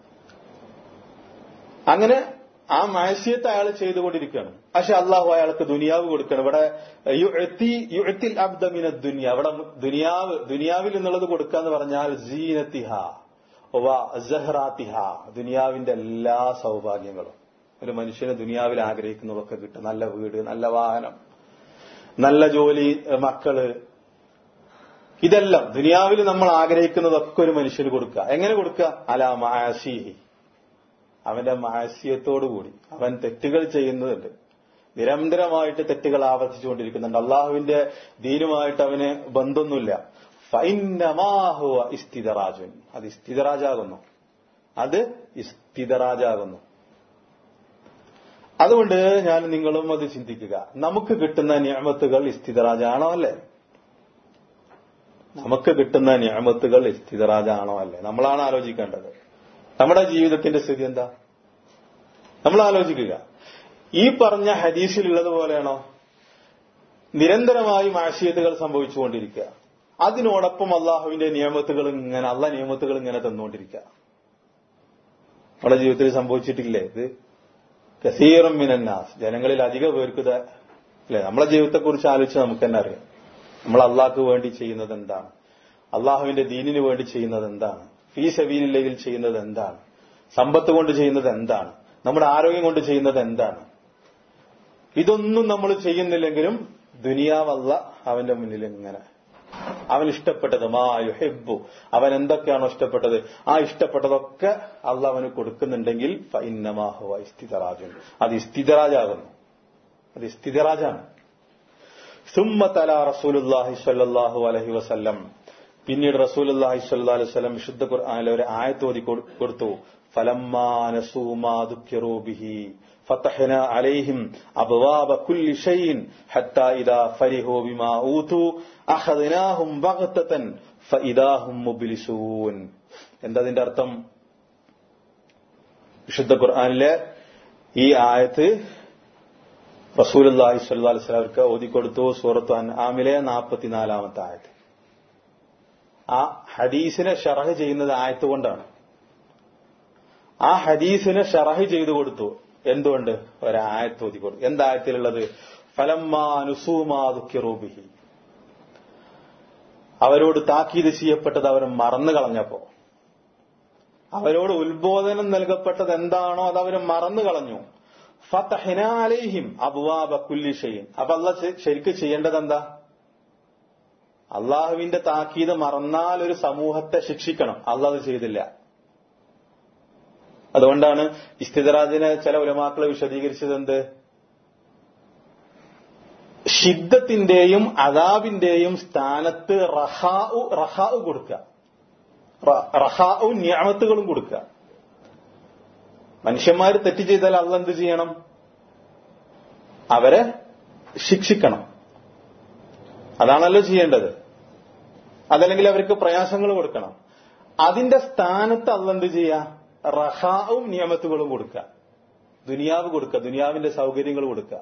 അങ്ങനെ ആ മാസിയത്ത് അയാൾ ചെയ്തുകൊണ്ടിരിക്കുകയാണ് പക്ഷെ അള്ളാഹു അയാൾക്ക് ദുനിയാവ് കൊടുക്കണം ഇവിടെ യുഴത്തിൽ അബ്ദമിന ദുനിയ അവിടെ ദുനിയാവ് ദുനിയാവിൽ എന്നുള്ളത് കൊടുക്കുക എന്ന് പറഞ്ഞാൽ സീനത്തിഹ സഹ്റാത്തിഹ ദുനിയാവിന്റെ എല്ലാ സൗഭാഗ്യങ്ങളും ഒരു മനുഷ്യന് ദുനിയാവിൽ ആഗ്രഹിക്കുന്നതൊക്കെ കിട്ടും നല്ല വീട് നല്ല വാഹനം നല്ല ജോലി മക്കള് ഇതെല്ലാം ദുനിയാവിൽ നമ്മൾ ആഗ്രഹിക്കുന്നതൊക്കെ ഒരു മനുഷ്യന് കൊടുക്കുക എങ്ങനെ കൊടുക്കുക അല മാസിഹി അവന്റെ മാസ്യത്തോടുകൂടി അവൻ തെറ്റുകൾ ചെയ്യുന്നുണ്ട് നിരന്തരമായിട്ട് തെറ്റുകൾ ആവർത്തിച്ചുകൊണ്ടിരിക്കുന്നുണ്ട് അള്ളാഹുവിന്റെ ദീനുമായിട്ട് അവന് ബന്ധമൊന്നുമില്ല ഫൈനമാഹുവ ഇസ്തിതറാജുൻ അത് ഇസ്തിതറാജാകുന്നു അത് ഇസ്തിതറാജാകുന്നു അതുകൊണ്ട് ഞാൻ നിങ്ങളും അത് ചിന്തിക്കുക നമുക്ക് കിട്ടുന്ന നിയമത്തുകൾ ഇസ്തിതറാജാണോ അല്ലേ നമുക്ക് കിട്ടുന്ന നിയമത്തുകൾ ഇസ്തിതറാജാണോ അല്ലേ നമ്മളാണ് ആലോചിക്കേണ്ടത് നമ്മുടെ ജീവിതത്തിന്റെ സ്ഥിതി എന്താ നമ്മൾ ആലോചിക്കുക ഈ പറഞ്ഞ ഹദീസിലുള്ളതുപോലെയാണോ നിരന്തരമായി മാഷിയത്തുകൾ സംഭവിച്ചുകൊണ്ടിരിക്കുക അതിനോടൊപ്പം അള്ളാഹുവിന്റെ നിയമത്തുകൾ ഇങ്ങനെ അള്ള നിയമത്തുകൾ ഇങ്ങനെ തന്നുകൊണ്ടിരിക്കുക നമ്മുടെ ജീവിതത്തിൽ സംഭവിച്ചിട്ടില്ലേ ഇത് കസീറം മിനന്നാസ് ജനങ്ങളിൽ അധിക പേർക്ക് അല്ലെ നമ്മളെ ജീവിതത്തെക്കുറിച്ച് ആലോചിച്ച് നമുക്ക് തന്നെ അറിയാം നമ്മൾ അള്ളാഹ്ക്ക് വേണ്ടി ചെയ്യുന്നത് എന്താണ് അള്ളാഹുവിന്റെ ദീനിന് വേണ്ടി ചെയ്യുന്നത് എന്താണ് ഫീ സബീലില്ലെങ്കിൽ ചെയ്യുന്നത് എന്താണ് സമ്പത്ത് കൊണ്ട് ചെയ്യുന്നത് എന്താണ് നമ്മുടെ ആരോഗ്യം കൊണ്ട് ചെയ്യുന്നത് എന്താണ് ഇതൊന്നും നമ്മൾ ചെയ്യുന്നില്ലെങ്കിലും ദുനിയാവല്ല അവന്റെ മുന്നിൽ ഇങ്ങനെ അവൻ ഇഷ്ടപ്പെട്ടത് മാ യുഹിബ്ബു അവൻ എന്തൊക്കെയാണോ ഇഷ്ടപ്പെട്ടത് ആ ഇഷ്ടപ്പെട്ടതൊക്കെ അള്ള അവന് കൊടുക്കുന്നുണ്ടെങ്കിൽ ഫഇന്നമാഹുവ ഇസ്തിതറാജുൻ അത് ഇസ്തിതറാജാകുന്നു അത് ഇസ്തിതറാജാണ് സുമ്മ തല റസൂലുല്ലാഹി സ്വല്ലല്ലാഹു അലൈഹി വസല്ലം പിന്നീട് റസൂലുല്ലാഹി സ്വല്ലല്ലാഹു അലൈഹി വസല്ലം വിശുദ്ധ ഖുർആനിലെ ഒരു ആയത്ത് ഓതി കൊടു- കൊടുത്തു ഫലമ്മാ നസൂ മാ ദുഃഖിറൂ ബിഹി فتحنا عليهم أبواب كل شيء حتى إذا فرحوا بما أوتوا أخذناهم بغتة فإذا هم مبلسون എന്താ അതിന്റെ അർത്ഥം വിശുദ്ധ ഖുർആനിലെ ഈ ആയത്ത് റസൂലുള്ളാഹി സ്വല്ലല്ലാഹു അലൈഹി വസല്ലം ഓതിക്കൊടുത്തു സൂറത്ത് അൻആമിലെ നാൽപ്പത്തിനാലാമത്തെ ആയത്ത് ആ ഹദീസിനെ ഷറഹ് ചെയ്യുന്നത് ആയത്ത് കൊണ്ടാണ് ആ ഹദീസിനെ ഷറഹ് ചെയ്തു കൊടുത്തു എന്തുകൊണ്ട് ഒരായത്ത് ഓതി കൊടുത്തു എന്തായത്തിലുള്ളത് ഫലമ്മാനുസൂമാതുക്കിറൂബിഹി അവരോട് താക്കീത് ചെയ്യപ്പെട്ടത് അവർ മറന്നു കളഞ്ഞപ്പോ അവരോട് ഉത്ബോധനം നൽകപ്പെട്ടത് എന്താണോ അത് അവർ മറന്നു കളഞ്ഞു ഫതഹിനാലേഹിം അബുവാബ കുല്ലിഷയും അപ്പൊ അല്ല ശരിക്കും ചെയ്യേണ്ടത് എന്താ അള്ളാഹുവിന്റെ താക്കീത് മറന്നാൽ ഒരു സമൂഹത്തെ ശിക്ഷിക്കണം അള്ളാഹ് ചെയ്തില്ല അതുകൊണ്ടാണ് ഇസ്തിദറാജിനെ ചില ഉലമാക്കളെ വിശദീകരിച്ചത് എന്ത് ഷിദ്ദത്തിന്റെയും അതാബിന്റെയും സ്ഥാനത്ത് റഹാഉ റഹാഉ കൊടുക്കുക റ- റഹാഉ ന്യാമത്തുകളും കൊടുക്കുക മനുഷ്യന്മാർ തെറ്റ് ചെയ്താൽ അള്ള എന്ത് ചെയ്യണം അവരെ ശിക്ഷിക്കണം അതാണല്ലോ ചെയ്യേണ്ടത് അതല്ലെങ്കിൽ അവർക്ക് പ്രയാസങ്ങൾ കൊടുക്കണം അതിന്റെ സ്ഥാനത്ത് അള്ള എന്ത് ചെയ്യുക റഹാവും നിയമത്തുകളും കൊടുക്കുക ദുനിയാവ് കൊടുക്കുക ദുനിയാവിന്റെ സൗകര്യങ്ങൾ കൊടുക്കുക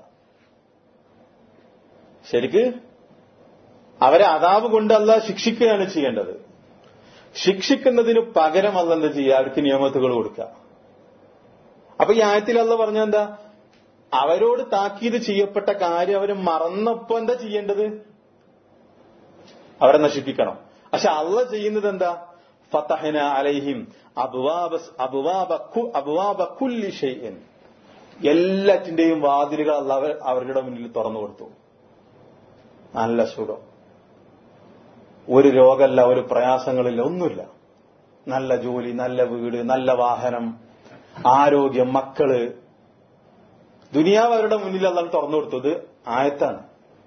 ശരിക്ക് അവരെ അതാവ് കൊണ്ട് അല്ല ശിക്ഷിക്കുകയാണ് ചെയ്യേണ്ടത് ശിക്ഷിക്കുന്നതിന് പകരം അല്ല എന്താ ചെയ്യുക അവർക്ക് നിയമത്തുകൾ കൊടുക്കുക അപ്പൊ ഈ ആയത്തിൽ അല്ല പറഞ്ഞ എന്താ അവരോട് താക്കീത് ചെയ്യപ്പെട്ട കാര്യം അവർ മറന്നപ്പോ എന്താ ചെയ്യേണ്ടത് അവരെ നശിപ്പിക്കണം പക്ഷെ അള്ള ചെയ്യുന്നത് എന്താ ഫതഹന അലൈഹിം അബ്വാബ അബ്വാബ കു- അബ്വാബ കുല്ലി ഷൈഇൻ എല്ലാറ്റിന്റെയും വാതിലുകൾ അല്ല അവർ അവരുടെ മുന്നിൽ തുറന്നു കൊടുത്തു നല്ല സുഖം ഒരു രോഗമല്ല ഒരു പ്രയാസങ്ങളില്ല ഒന്നുമില്ല നല്ല ജോലി നല്ല വീട് നല്ല വാഹനം ആരോഗ്യം മക്കള് ദുനിയാവ് അവരുടെ മുന്നിൽ അല്ല തുറന്നു കൊടുത്തത് ആയത്താണ്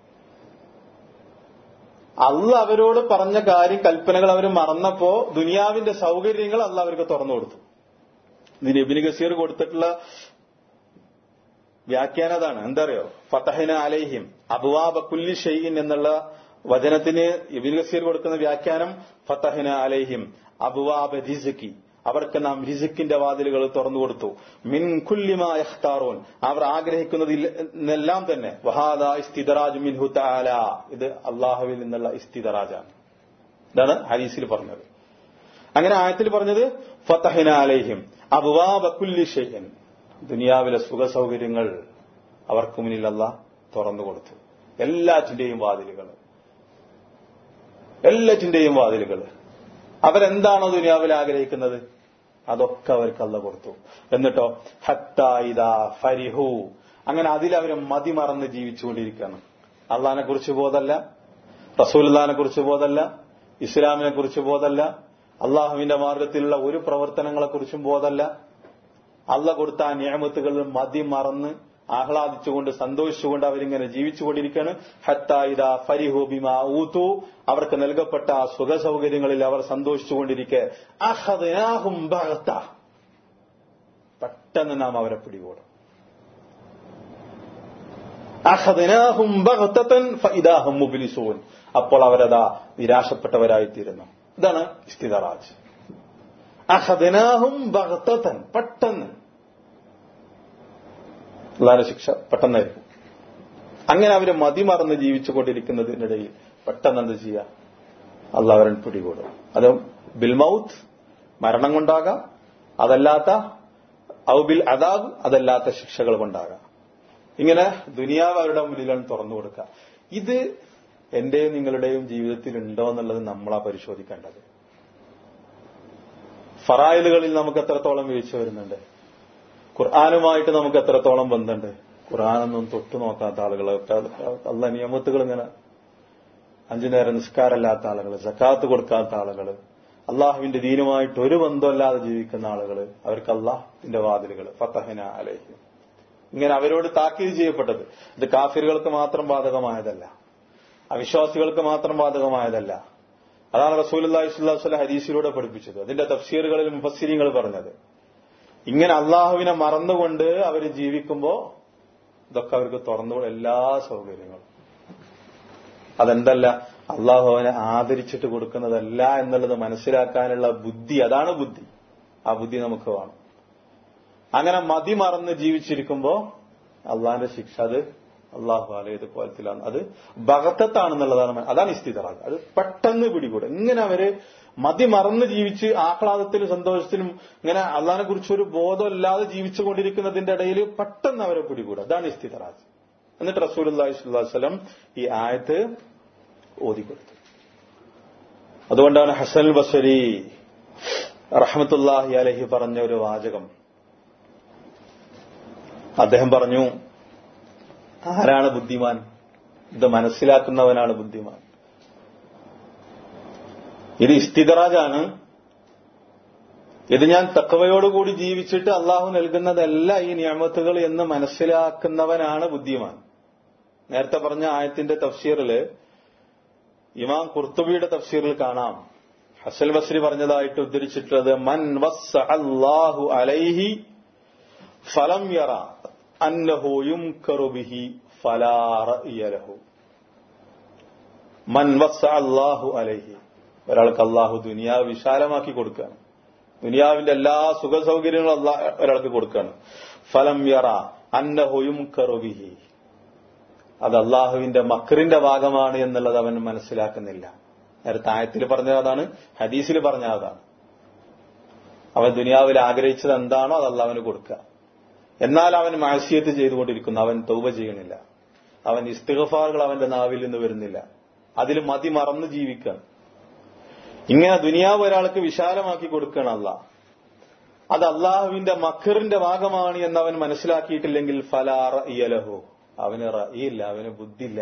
അല്ല അവരോട് പറഞ്ഞ കാര്യം കൽപ്പനകൾ അവർ മറന്നപ്പോ ദുനിയാവിന്റെ സൗകര്യങ്ങൾ അല്ല അവർക്ക് തുറന്നു കൊടുത്തു ഇതിന് എബിന് ഗസീർ കൊടുത്തിട്ടുള്ള വ്യാഖ്യാനം അതാണ് എന്താ അറിയോ ഫതഹിന അലൈഹിം അബുവാബ കുല്ലി ഷെയ്യിൻ എന്നുള്ള വചനത്തിന് ഇബിൻ ഗസീർ കൊടുക്കുന്ന വ്യാഖ്യാനം ഫതഹിന അലൈഹിം അബുവാബ റിസുക്കി അവർക്ക് നാം റിസുക്കിന്റെ വാതിലുകൾ തുറന്നു കൊടുത്തു മിൻ കുല്ലിമാ യഖ്താറൂൻ അവർ ആഗ്രഹിക്കുന്നതിലെല്ലാം തന്നെ വഹാദ ഇസ്തിദറാജ് മിൻഹു തആല ഇത് അള്ളാഹുവിൽ നിന്നുള്ള ഇസ്തിദറാജാണ് ഇതാണ് ഹരീസിൽ പറഞ്ഞത് അങ്ങനെ ആയത്തിൽ പറഞ്ഞത് ഫതഹിന അലൈഹിം അബുവാബ കുല്ലി ഷെയ്യൻ ദുനിയാവിലെ സുഖ സൗകര്യങ്ങൾ അവർക്ക് മുന്നിൽ അല്ല തുറന്നു കൊടുത്തു എല്ലാറ്റിന്റെയും വാതിലുകൾ എല്ലാറ്റിന്റെയും വാതിലുകൾ അവരെന്താണോ ദുനിയാവിൽ ആഗ്രഹിക്കുന്നത് അതൊക്കെ അവർക്ക് അല്ല കൊടുത്തു എന്നിട്ടോ ഹത്തായിദ ഫരിഹു അങ്ങനെ അതിലവർ മതിമറന്ന് ജീവിച്ചുകൊണ്ടിരിക്കുകയാണ് അള്ളഹാനെ കുറിച്ച് ബോധമല്ല റസൂലുല്ലാനെ കുറിച്ച് ബോധമല്ല ഇസ്ലാമിനെ കുറിച്ച് ബോധമല്ല അള്ളാഹുവിന്റെ മാർഗത്തിലുള്ള ഒരു പ്രവർത്തനങ്ങളെ കുറിച്ചും ബോധമല്ല അള്ള കൊടുത്ത ആ നിയമത്തുകളിൽ മതി മറന്ന് ആഹ്ലാദിച്ചുകൊണ്ട് സന്തോഷിച്ചുകൊണ്ട് അവരിങ്ങനെ ജീവിച്ചുകൊണ്ടിരിക്കുകയാണ് ഹത്തായിദ ഫരിഹു ബിമാ ഊതു അവർക്ക് നൽകപ്പെട്ട ആ സുഖ സൗകര്യങ്ങളിൽ അവർ സന്തോഷിച്ചുകൊണ്ടിരിക്കെ അഹദനാഹും ബഗ്ത. പെട്ടെന്ന് നാം അവരെ പിടികൂടും അഹദനാഹും ബഗ്തതൻ ഫഇദാഹും മുബ്ലിസൂൻ അപ്പോൾ അവരതാ നിരാശപ്പെട്ടവരായിത്തീരുന്നു ഇതാണ് ഇസ്തിദറാജ് അഹദനാഹും ബഗ്തതൻ പെട്ടെന്ന് അള്ളാന്റെ ശിക്ഷ പെട്ടെന്നായിരിക്കും അങ്ങനെ അവര് മതിമറന്ന് ജീവിച്ചുകൊണ്ടിരിക്കുന്നതിനിടയിൽ പെട്ടെന്ന് എന്ത് ചെയ്യുക അള്ളാഹ് അവരൻ പിടികൂടും അത് ബിൽമൌത്ത് മരണം കൊണ്ടാകാം അതല്ലാത്ത ഔ ബിൽ അതാബ് അതല്ലാത്ത ശിക്ഷകൾ കൊണ്ടാകാം ഇങ്ങനെ ദുനിയാവ് അവരുടെ മുന്നിലാണ് തുറന്നു കൊടുക്കുക ഇത് എന്റെയും നിങ്ങളുടെയും ജീവിതത്തിൽ ഉണ്ടോ എന്നുള്ളത് നമ്മളാ പരിശോധിക്കേണ്ടത് ഫറായിലുകളിൽ നമുക്ക് എത്രത്തോളം വീഴ്ച വരുന്നുണ്ട് ഖുർആാനുമായിട്ട് നമുക്ക് എത്രത്തോളം ബന്ധമുണ്ട് ഖുർആാനൊന്നും തൊട്ടു നോക്കാത്ത ആളുകൾ അല്ല നിയമത്തുകൾ ഇങ്ങനെ അഞ്ചു നേരം നിസ്കാരമല്ലാത്ത ആളുകൾ സക്കാത്ത് കൊടുക്കാത്ത ആളുകൾ അള്ളാഹുവിന്റെ ദീനുമായിട്ട് ഒരു ബന്ധമില്ലാതെ ജീവിക്കുന്ന ആളുകൾ അവർക്ക് അള്ളാഹിന്റെ വാതിലുകൾ ഫത്തഹന അലൈഹി ഇങ്ങനെ അവരോട് താക്കീത് ചെയ്യപ്പെട്ടത് ഇത് കാഫിറുകൾക്ക് മാത്രം ബാധകമായതല്ല അവിശ്വാസികൾക്ക് മാത്രം ബാധകമായതല്ല അതാണ് റസൂൽ അള്ളാഹിസ്വല്ല ഹദീസിലൂടെ പഠിപ്പിച്ചത് അതിന്റെ തഫ്സീറുകളിൽ മുഫസ്സിരിങ്ങൾ പറഞ്ഞത് ഇങ്ങനെ അള്ളാഹുവിനെ മറന്നുകൊണ്ട് അവർ ജീവിക്കുമ്പോ ഇതൊക്കെ അവർക്ക് തുറന്നു എല്ലാ സൗകര്യങ്ങളും അതെന്തല്ല അള്ളാഹു അവനെ ആദരിച്ചിട്ട് കൊടുക്കുന്നതല്ല എന്നുള്ളത് മനസ്സിലാക്കാനുള്ള ബുദ്ധി അതാണ് ബുദ്ധി ആ ബുദ്ധി നമുക്ക് വേണം അങ്ങനെ മതി മറന്ന് ജീവിച്ചിരിക്കുമ്പോ അള്ളാഹിന്റെ ശിക്ഷ അത് അള്ളാഹു അലയത് കോലത്തിലാണ് അത് ഭഗത്തത്താണെന്നുള്ളതാണ് അതാണ് ഇസ്തിതറാഗ് അത് പെട്ടെന്ന് പിടികൂടും ഇങ്ങനെ അവര് മതി മറന്ന് ജീവിച്ച് ആഹ്ലാദത്തിലും സന്തോഷത്തിലും ഇങ്ങനെ അള്ളാഹിനെ കുറിച്ച് ഒരു ബോധമില്ലാതെ ജീവിച്ചുകൊണ്ടിരിക്കുന്നതിന്റെ ഇടയിൽ പെട്ടെന്ന് അവരെ പിടികൂടും അതാണ് ഇസ്തിതറാജ് എന്നിട്ട് റസൂൽ അള്ളാഹിസ്വല്ലം ഈ ആയത്ത് ഓതിക്കൊടുത്തു അതുകൊണ്ടാണ് ഹസൻ ബസരി റഹമത്തുല്ലാഹി അലഹി പറഞ്ഞ ഒരു വാചകം അദ്ദേഹം പറഞ്ഞു ആരാണ് ബുദ്ധിമാൻ ഇത് മനസ്സിലാക്കുന്നവനാണ് ബുദ്ധിമാൻ ഇത് ഇസ്തിദറാജാണ് ഇത് ഞാൻ തക്കവയോടുകൂടി ജീവിച്ചിട്ട് അള്ളാഹു നൽകുന്നതല്ല ഈ നിയമത്തുകൾ എന്ന് മനസ്സിലാക്കുന്നവനാണ് ബുദ്ധിമാൻ നേരത്തെ പറഞ്ഞ ആയത്തിന്റെ തഫ്സീറില് ഇമാം കുർത്തുബിയുടെ തഫ്സീറിൽ കാണാം ഹസൽ ബസ്രി പറഞ്ഞതായിട്ട് ഉദ്ധരിച്ചിട്ടുള്ളത് മൻ വസ് അല്ലാഹു അലൈഹി ഫലം യറ അന്നഹു യുംകറു ബിഹി ഫലാ റഅയ ലഹു മൻ വസ് അല്ലാഹു അലൈഹി ഒരാൾക്ക് അള്ളാഹു ദുനിയാവ് വിശാലമാക്കി കൊടുക്കുകയാണ് ദുനിയാവിന്റെ എല്ലാ സുഖ സൗകര്യങ്ങളും അള്ളാഹ് ഒരാൾക്ക് കൊടുക്കുകയാണ് ഫലം യറ അന്നഹു യുംകറു ബിഹി അത് അള്ളാഹുവിന്റെ മക്കറിന്റെ ഭാഗമാണ് എന്നുള്ളത് അവൻ മനസ്സിലാക്കുന്നില്ല നേരത്തെ ആയത്തിൽ പറഞ്ഞത് അതാണ് ഹദീസിൽ പറഞ്ഞ അതാണ് അവൻ ദുനിയാവിൽ ആഗ്രഹിച്ചത് എന്താണോ അത് അള്ളാഹുവിന് കൊടുക്കുക എന്നാൽ അവൻ മാസിയത്ത് ചെയ്തുകൊണ്ടിരിക്കുന്നു അവൻ തൗബ ചെയ്യണില്ല അവൻ ഇസ്തിഗഫാറുകൾ അവന്റെ നാവിൽ നിന്ന് വരുന്നില്ല അതിൽ മതി മറന്ന് ജീവിക്കുകയാണ് ഇങ്ങനെ ദുനിയാവ് ഒരാൾക്ക് വിശാലമാക്കി കൊടുക്കണം അല്ല അത് അള്ളാഹുവിന്റെ മക്കറിന്റെ ഭാഗമാണ് എന്ന് അവൻ മനസ്സിലാക്കിയിട്ടില്ലെങ്കിൽ ഫലാറ ഇയലഹോ അവന് റയില്ല അവന് ബുദ്ധില്ല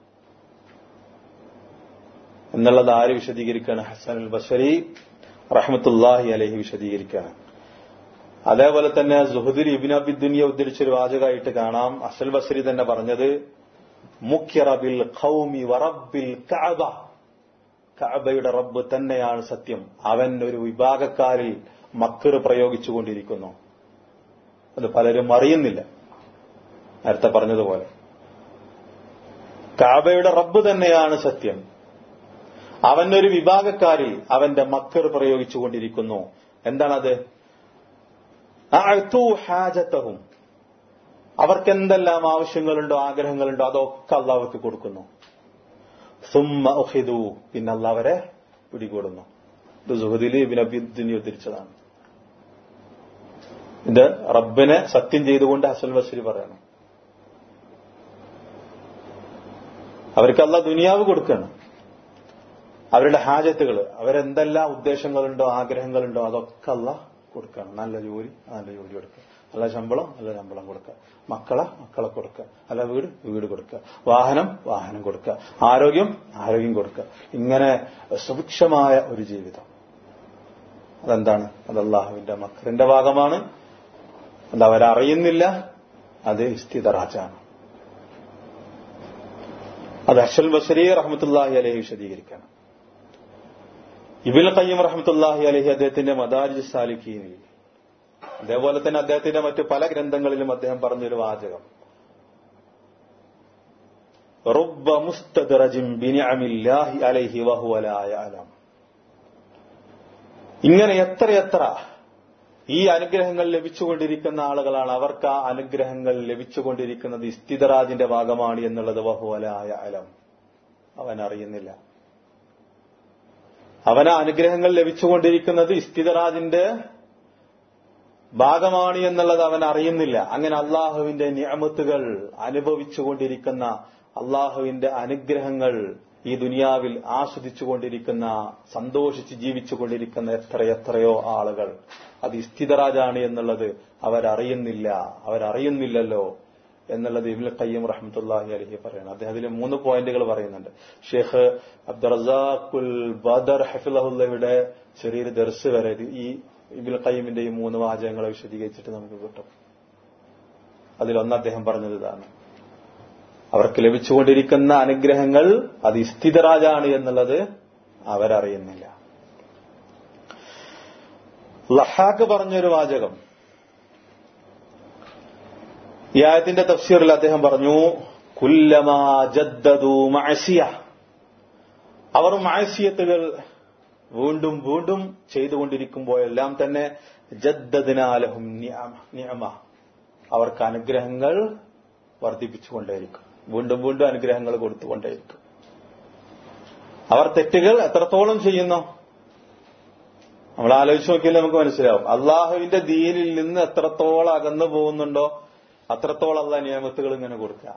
എന്നുള്ളത് ആര് വിശദീകരിക്കുകയാണ് ഹസൻ അൽ ബഷരി റഹ്മത്തുല്ലാഹി അലഹി വിശദീകരിക്കുകയാണ് അതേപോലെ തന്നെ സുഹദുൽ ഇബിൻ അബിദ്ദുനിയ ഉദ്ധരിച്ചൊരു വാചകമായിട്ട് കാണാം അസൽ ബസരി തന്നെ പറഞ്ഞത് മുഖ്യറബിൽ ഖൗമി വറബിൽ കഅബ കഅബയുടെ റബ്ബ് തന്നെയാണ് സത്യം അവൻ ഒരു വിഭാഗക്കാരിൽ മക്കർ പ്രയോഗിച്ചുകൊണ്ടിരിക്കുന്നു അത് പലരും അറിയുന്നില്ല നേരത്തെ പറഞ്ഞതുപോലെ കാബയുടെ റബ്ബ് തന്നെയാണ് സത്യം അവൻ ഒരു വിഭാഗക്കാരിൽ അവന്റെ മക്കർ പ്രയോഗിച്ചുകൊണ്ടിരിക്കുന്നു എന്താണത് ഹാജത്തവും അവർക്ക് എന്തെല്ലാം ആവശ്യങ്ങളുണ്ടോ ആഗ്രഹങ്ങളുണ്ടോ അതൊക്കെ അള്ളാഹർക്ക് കൊടുക്കുന്നു സുമ്മ ഉഹിദു പിന്നെ അള്ളാവരെ പിടികൂടുന്നു ഇത് സുഹദിലി ബിനബിദ്ദിനി ഉദ്ധരിച്ചതാണ് ഇത് റബ്ബിനെ സത്യം ചെയ്തുകൊണ്ട് ഹസൽ ബഷീർ പറയണം അവർക്ക് അല്ല ദുനിയാവ് കൊടുക്കണം അവരുടെ ഹാജത്തുകൾ അവരെന്തെല്ലാം ഉദ്ദേശങ്ങളുണ്ടോ ആഗ്രഹങ്ങളുണ്ടോ അതൊക്കെ അല്ല കൊടുക്കണം നല്ല ജോലി നല്ല ജോലി കൊടുക്കുക നല്ല ശമ്പളം നല്ല ശമ്പളം കൊടുക്കുക മക്കളെ മക്കളെ കൊടുക്കുക നല്ല വീട് വീട് കൊടുക്കുക വാഹനം വാഹനം കൊടുക്കുക ആരോഗ്യം ആരോഗ്യം കൊടുക്കുക ഇങ്ങനെ സുഭിക്ഷമായ ഒരു ജീവിതം അതെന്താണ് അത് അള്ളാഹുവിന്റെ മക്കളിന്റെ ഭാഗമാണ് അത് അവരറിയുന്നില്ല അത് ഇസ്തിതറാജാണ് അത് അഷൽ ബഷരി റഹ്മത്തുല്ലാഹി അലഹി വിശദീകരിക്കണം ഇബിൽ ഖയ്യം റഹ്മത്തുല്ലാഹി അലഹി അദ്ദേഹത്തിന്റെ മദാരിജ് സാലിഖീനിൽ അതേപോലെ തന്നെ അദ്ദേഹത്തിന്റെ മറ്റു പല ഗ്രന്ഥങ്ങളിലും അദ്ദേഹം പറഞ്ഞൊരു വാചകം റുബ്ബ മുസ്തദ്റജിൻ ബിനിഅമില്ലാഹി അലൈഹി വഹുവ ലാ യഅലം ഇങ്ങനെ എത്രയെത്ര ഈ അനുഗ്രഹങ്ങൾ ലഭിച്ചുകൊണ്ടിരിക്കുന്ന ആളുകളാണ് അവർക്ക് ആ അനുഗ്രഹങ്ങൾ ലഭിച്ചുകൊണ്ടിരിക്കുന്നത് ഇസ്തിദറാജിന്റെ ഭാഗമാണ് എന്നുള്ളത് വഹുവലായ അലം അവൻ അറിയുന്നില്ല അവന് അനുഗ്രഹങ്ങൾ ലഭിച്ചുകൊണ്ടിരിക്കുന്നത് ഇസ്തിദറാജിന്റെ ഭാഗമാണ് എന്നുള്ളത് അവൻ അറിയുന്നില്ല അങ്ങനെ അള്ളാഹുവിന്റെ നിയമത്തുകൾ അനുഭവിച്ചുകൊണ്ടിരിക്കുന്ന അള്ളാഹുവിന്റെ അനുഗ്രഹങ്ങൾ ഈ ദുനിയാവിൽ ആസ്വദിച്ചുകൊണ്ടിരിക്കുന്ന സന്തോഷിച്ച് ജീവിച്ചുകൊണ്ടിരിക്കുന്ന എത്രയെത്രയോ ആളുകൾ അത് ഇസ്തിതറാജാണ് എന്നുള്ളത് അവരറിയുന്നില്ല അവരറിയുന്നില്ലല്ലോ എന്നുള്ളത് ഇബിൽ കയ്യം റഹ്മത്തുല്ലാഹി അലഹി പറയുന്നത് അദ്ദേഹത്തിൽ മൂന്ന് പോയിന്റുകൾ പറയുന്നുണ്ട് ഷെയ്ഖ് അബ്ദുറസാഖുൽ ബദർ ഹഫിലഹുല്ലയുടെ ചെറിയൊരു ദർസ് വരെ ഇത് ഈ ഇബിൽ കയ്യമിന്റെ ഈ മൂന്ന് വാചകങ്ങളെ വിശദീകരിച്ചിട്ട് നമുക്ക് കിട്ടും അതിലൊന്ന് അദ്ദേഹം പറഞ്ഞത് ഇതാണ് അവർക്ക് ലഭിച്ചുകൊണ്ടിരിക്കുന്ന അനുഗ്രഹങ്ങൾ അത് സ്ഥിതരാജാണ് എന്നുള്ളത് അവരറിയുന്നില്ല ലഹാക്ക് പറഞ്ഞൊരു വാചകം ഈ ആയത്തിന്റെ തഫ്സീറിൽ അദ്ദേഹം പറഞ്ഞു കുല്ലമാ ജദ്ദതു മഅസിയ അവർ മഅസിയത്തുകൾ വീണ്ടും വീണ്ടും ചെയ്തുകൊണ്ടിരിക്കുമ്പോഴെല്ലാം തന്നെ ജദ്ദദിനാലഹും നിയമ അവർക്ക് അനുഗ്രഹങ്ങൾ വർദ്ധിപ്പിച്ചുകൊണ്ടേയിരിക്കും വീണ്ടും വീണ്ടും അനുഗ്രഹങ്ങൾ കൊടുത്തുകൊണ്ടേയിരിക്കും അവർ തെറ്റുകൾ എത്രത്തോളം ചെയ്യുന്നു നമ്മൾ ആലോചിച്ച് നോക്കിയാൽ നമുക്ക് മനസ്സിലാവും അള്ളാഹുവിന്റെ ദീനിൽ നിന്ന് എത്രത്തോളം അകന്നു പോകുന്നുണ്ടോ അത്രത്തോളം അല്ല നിയമത്തുകൾ ഇങ്ങനെ കൊടുക്കുക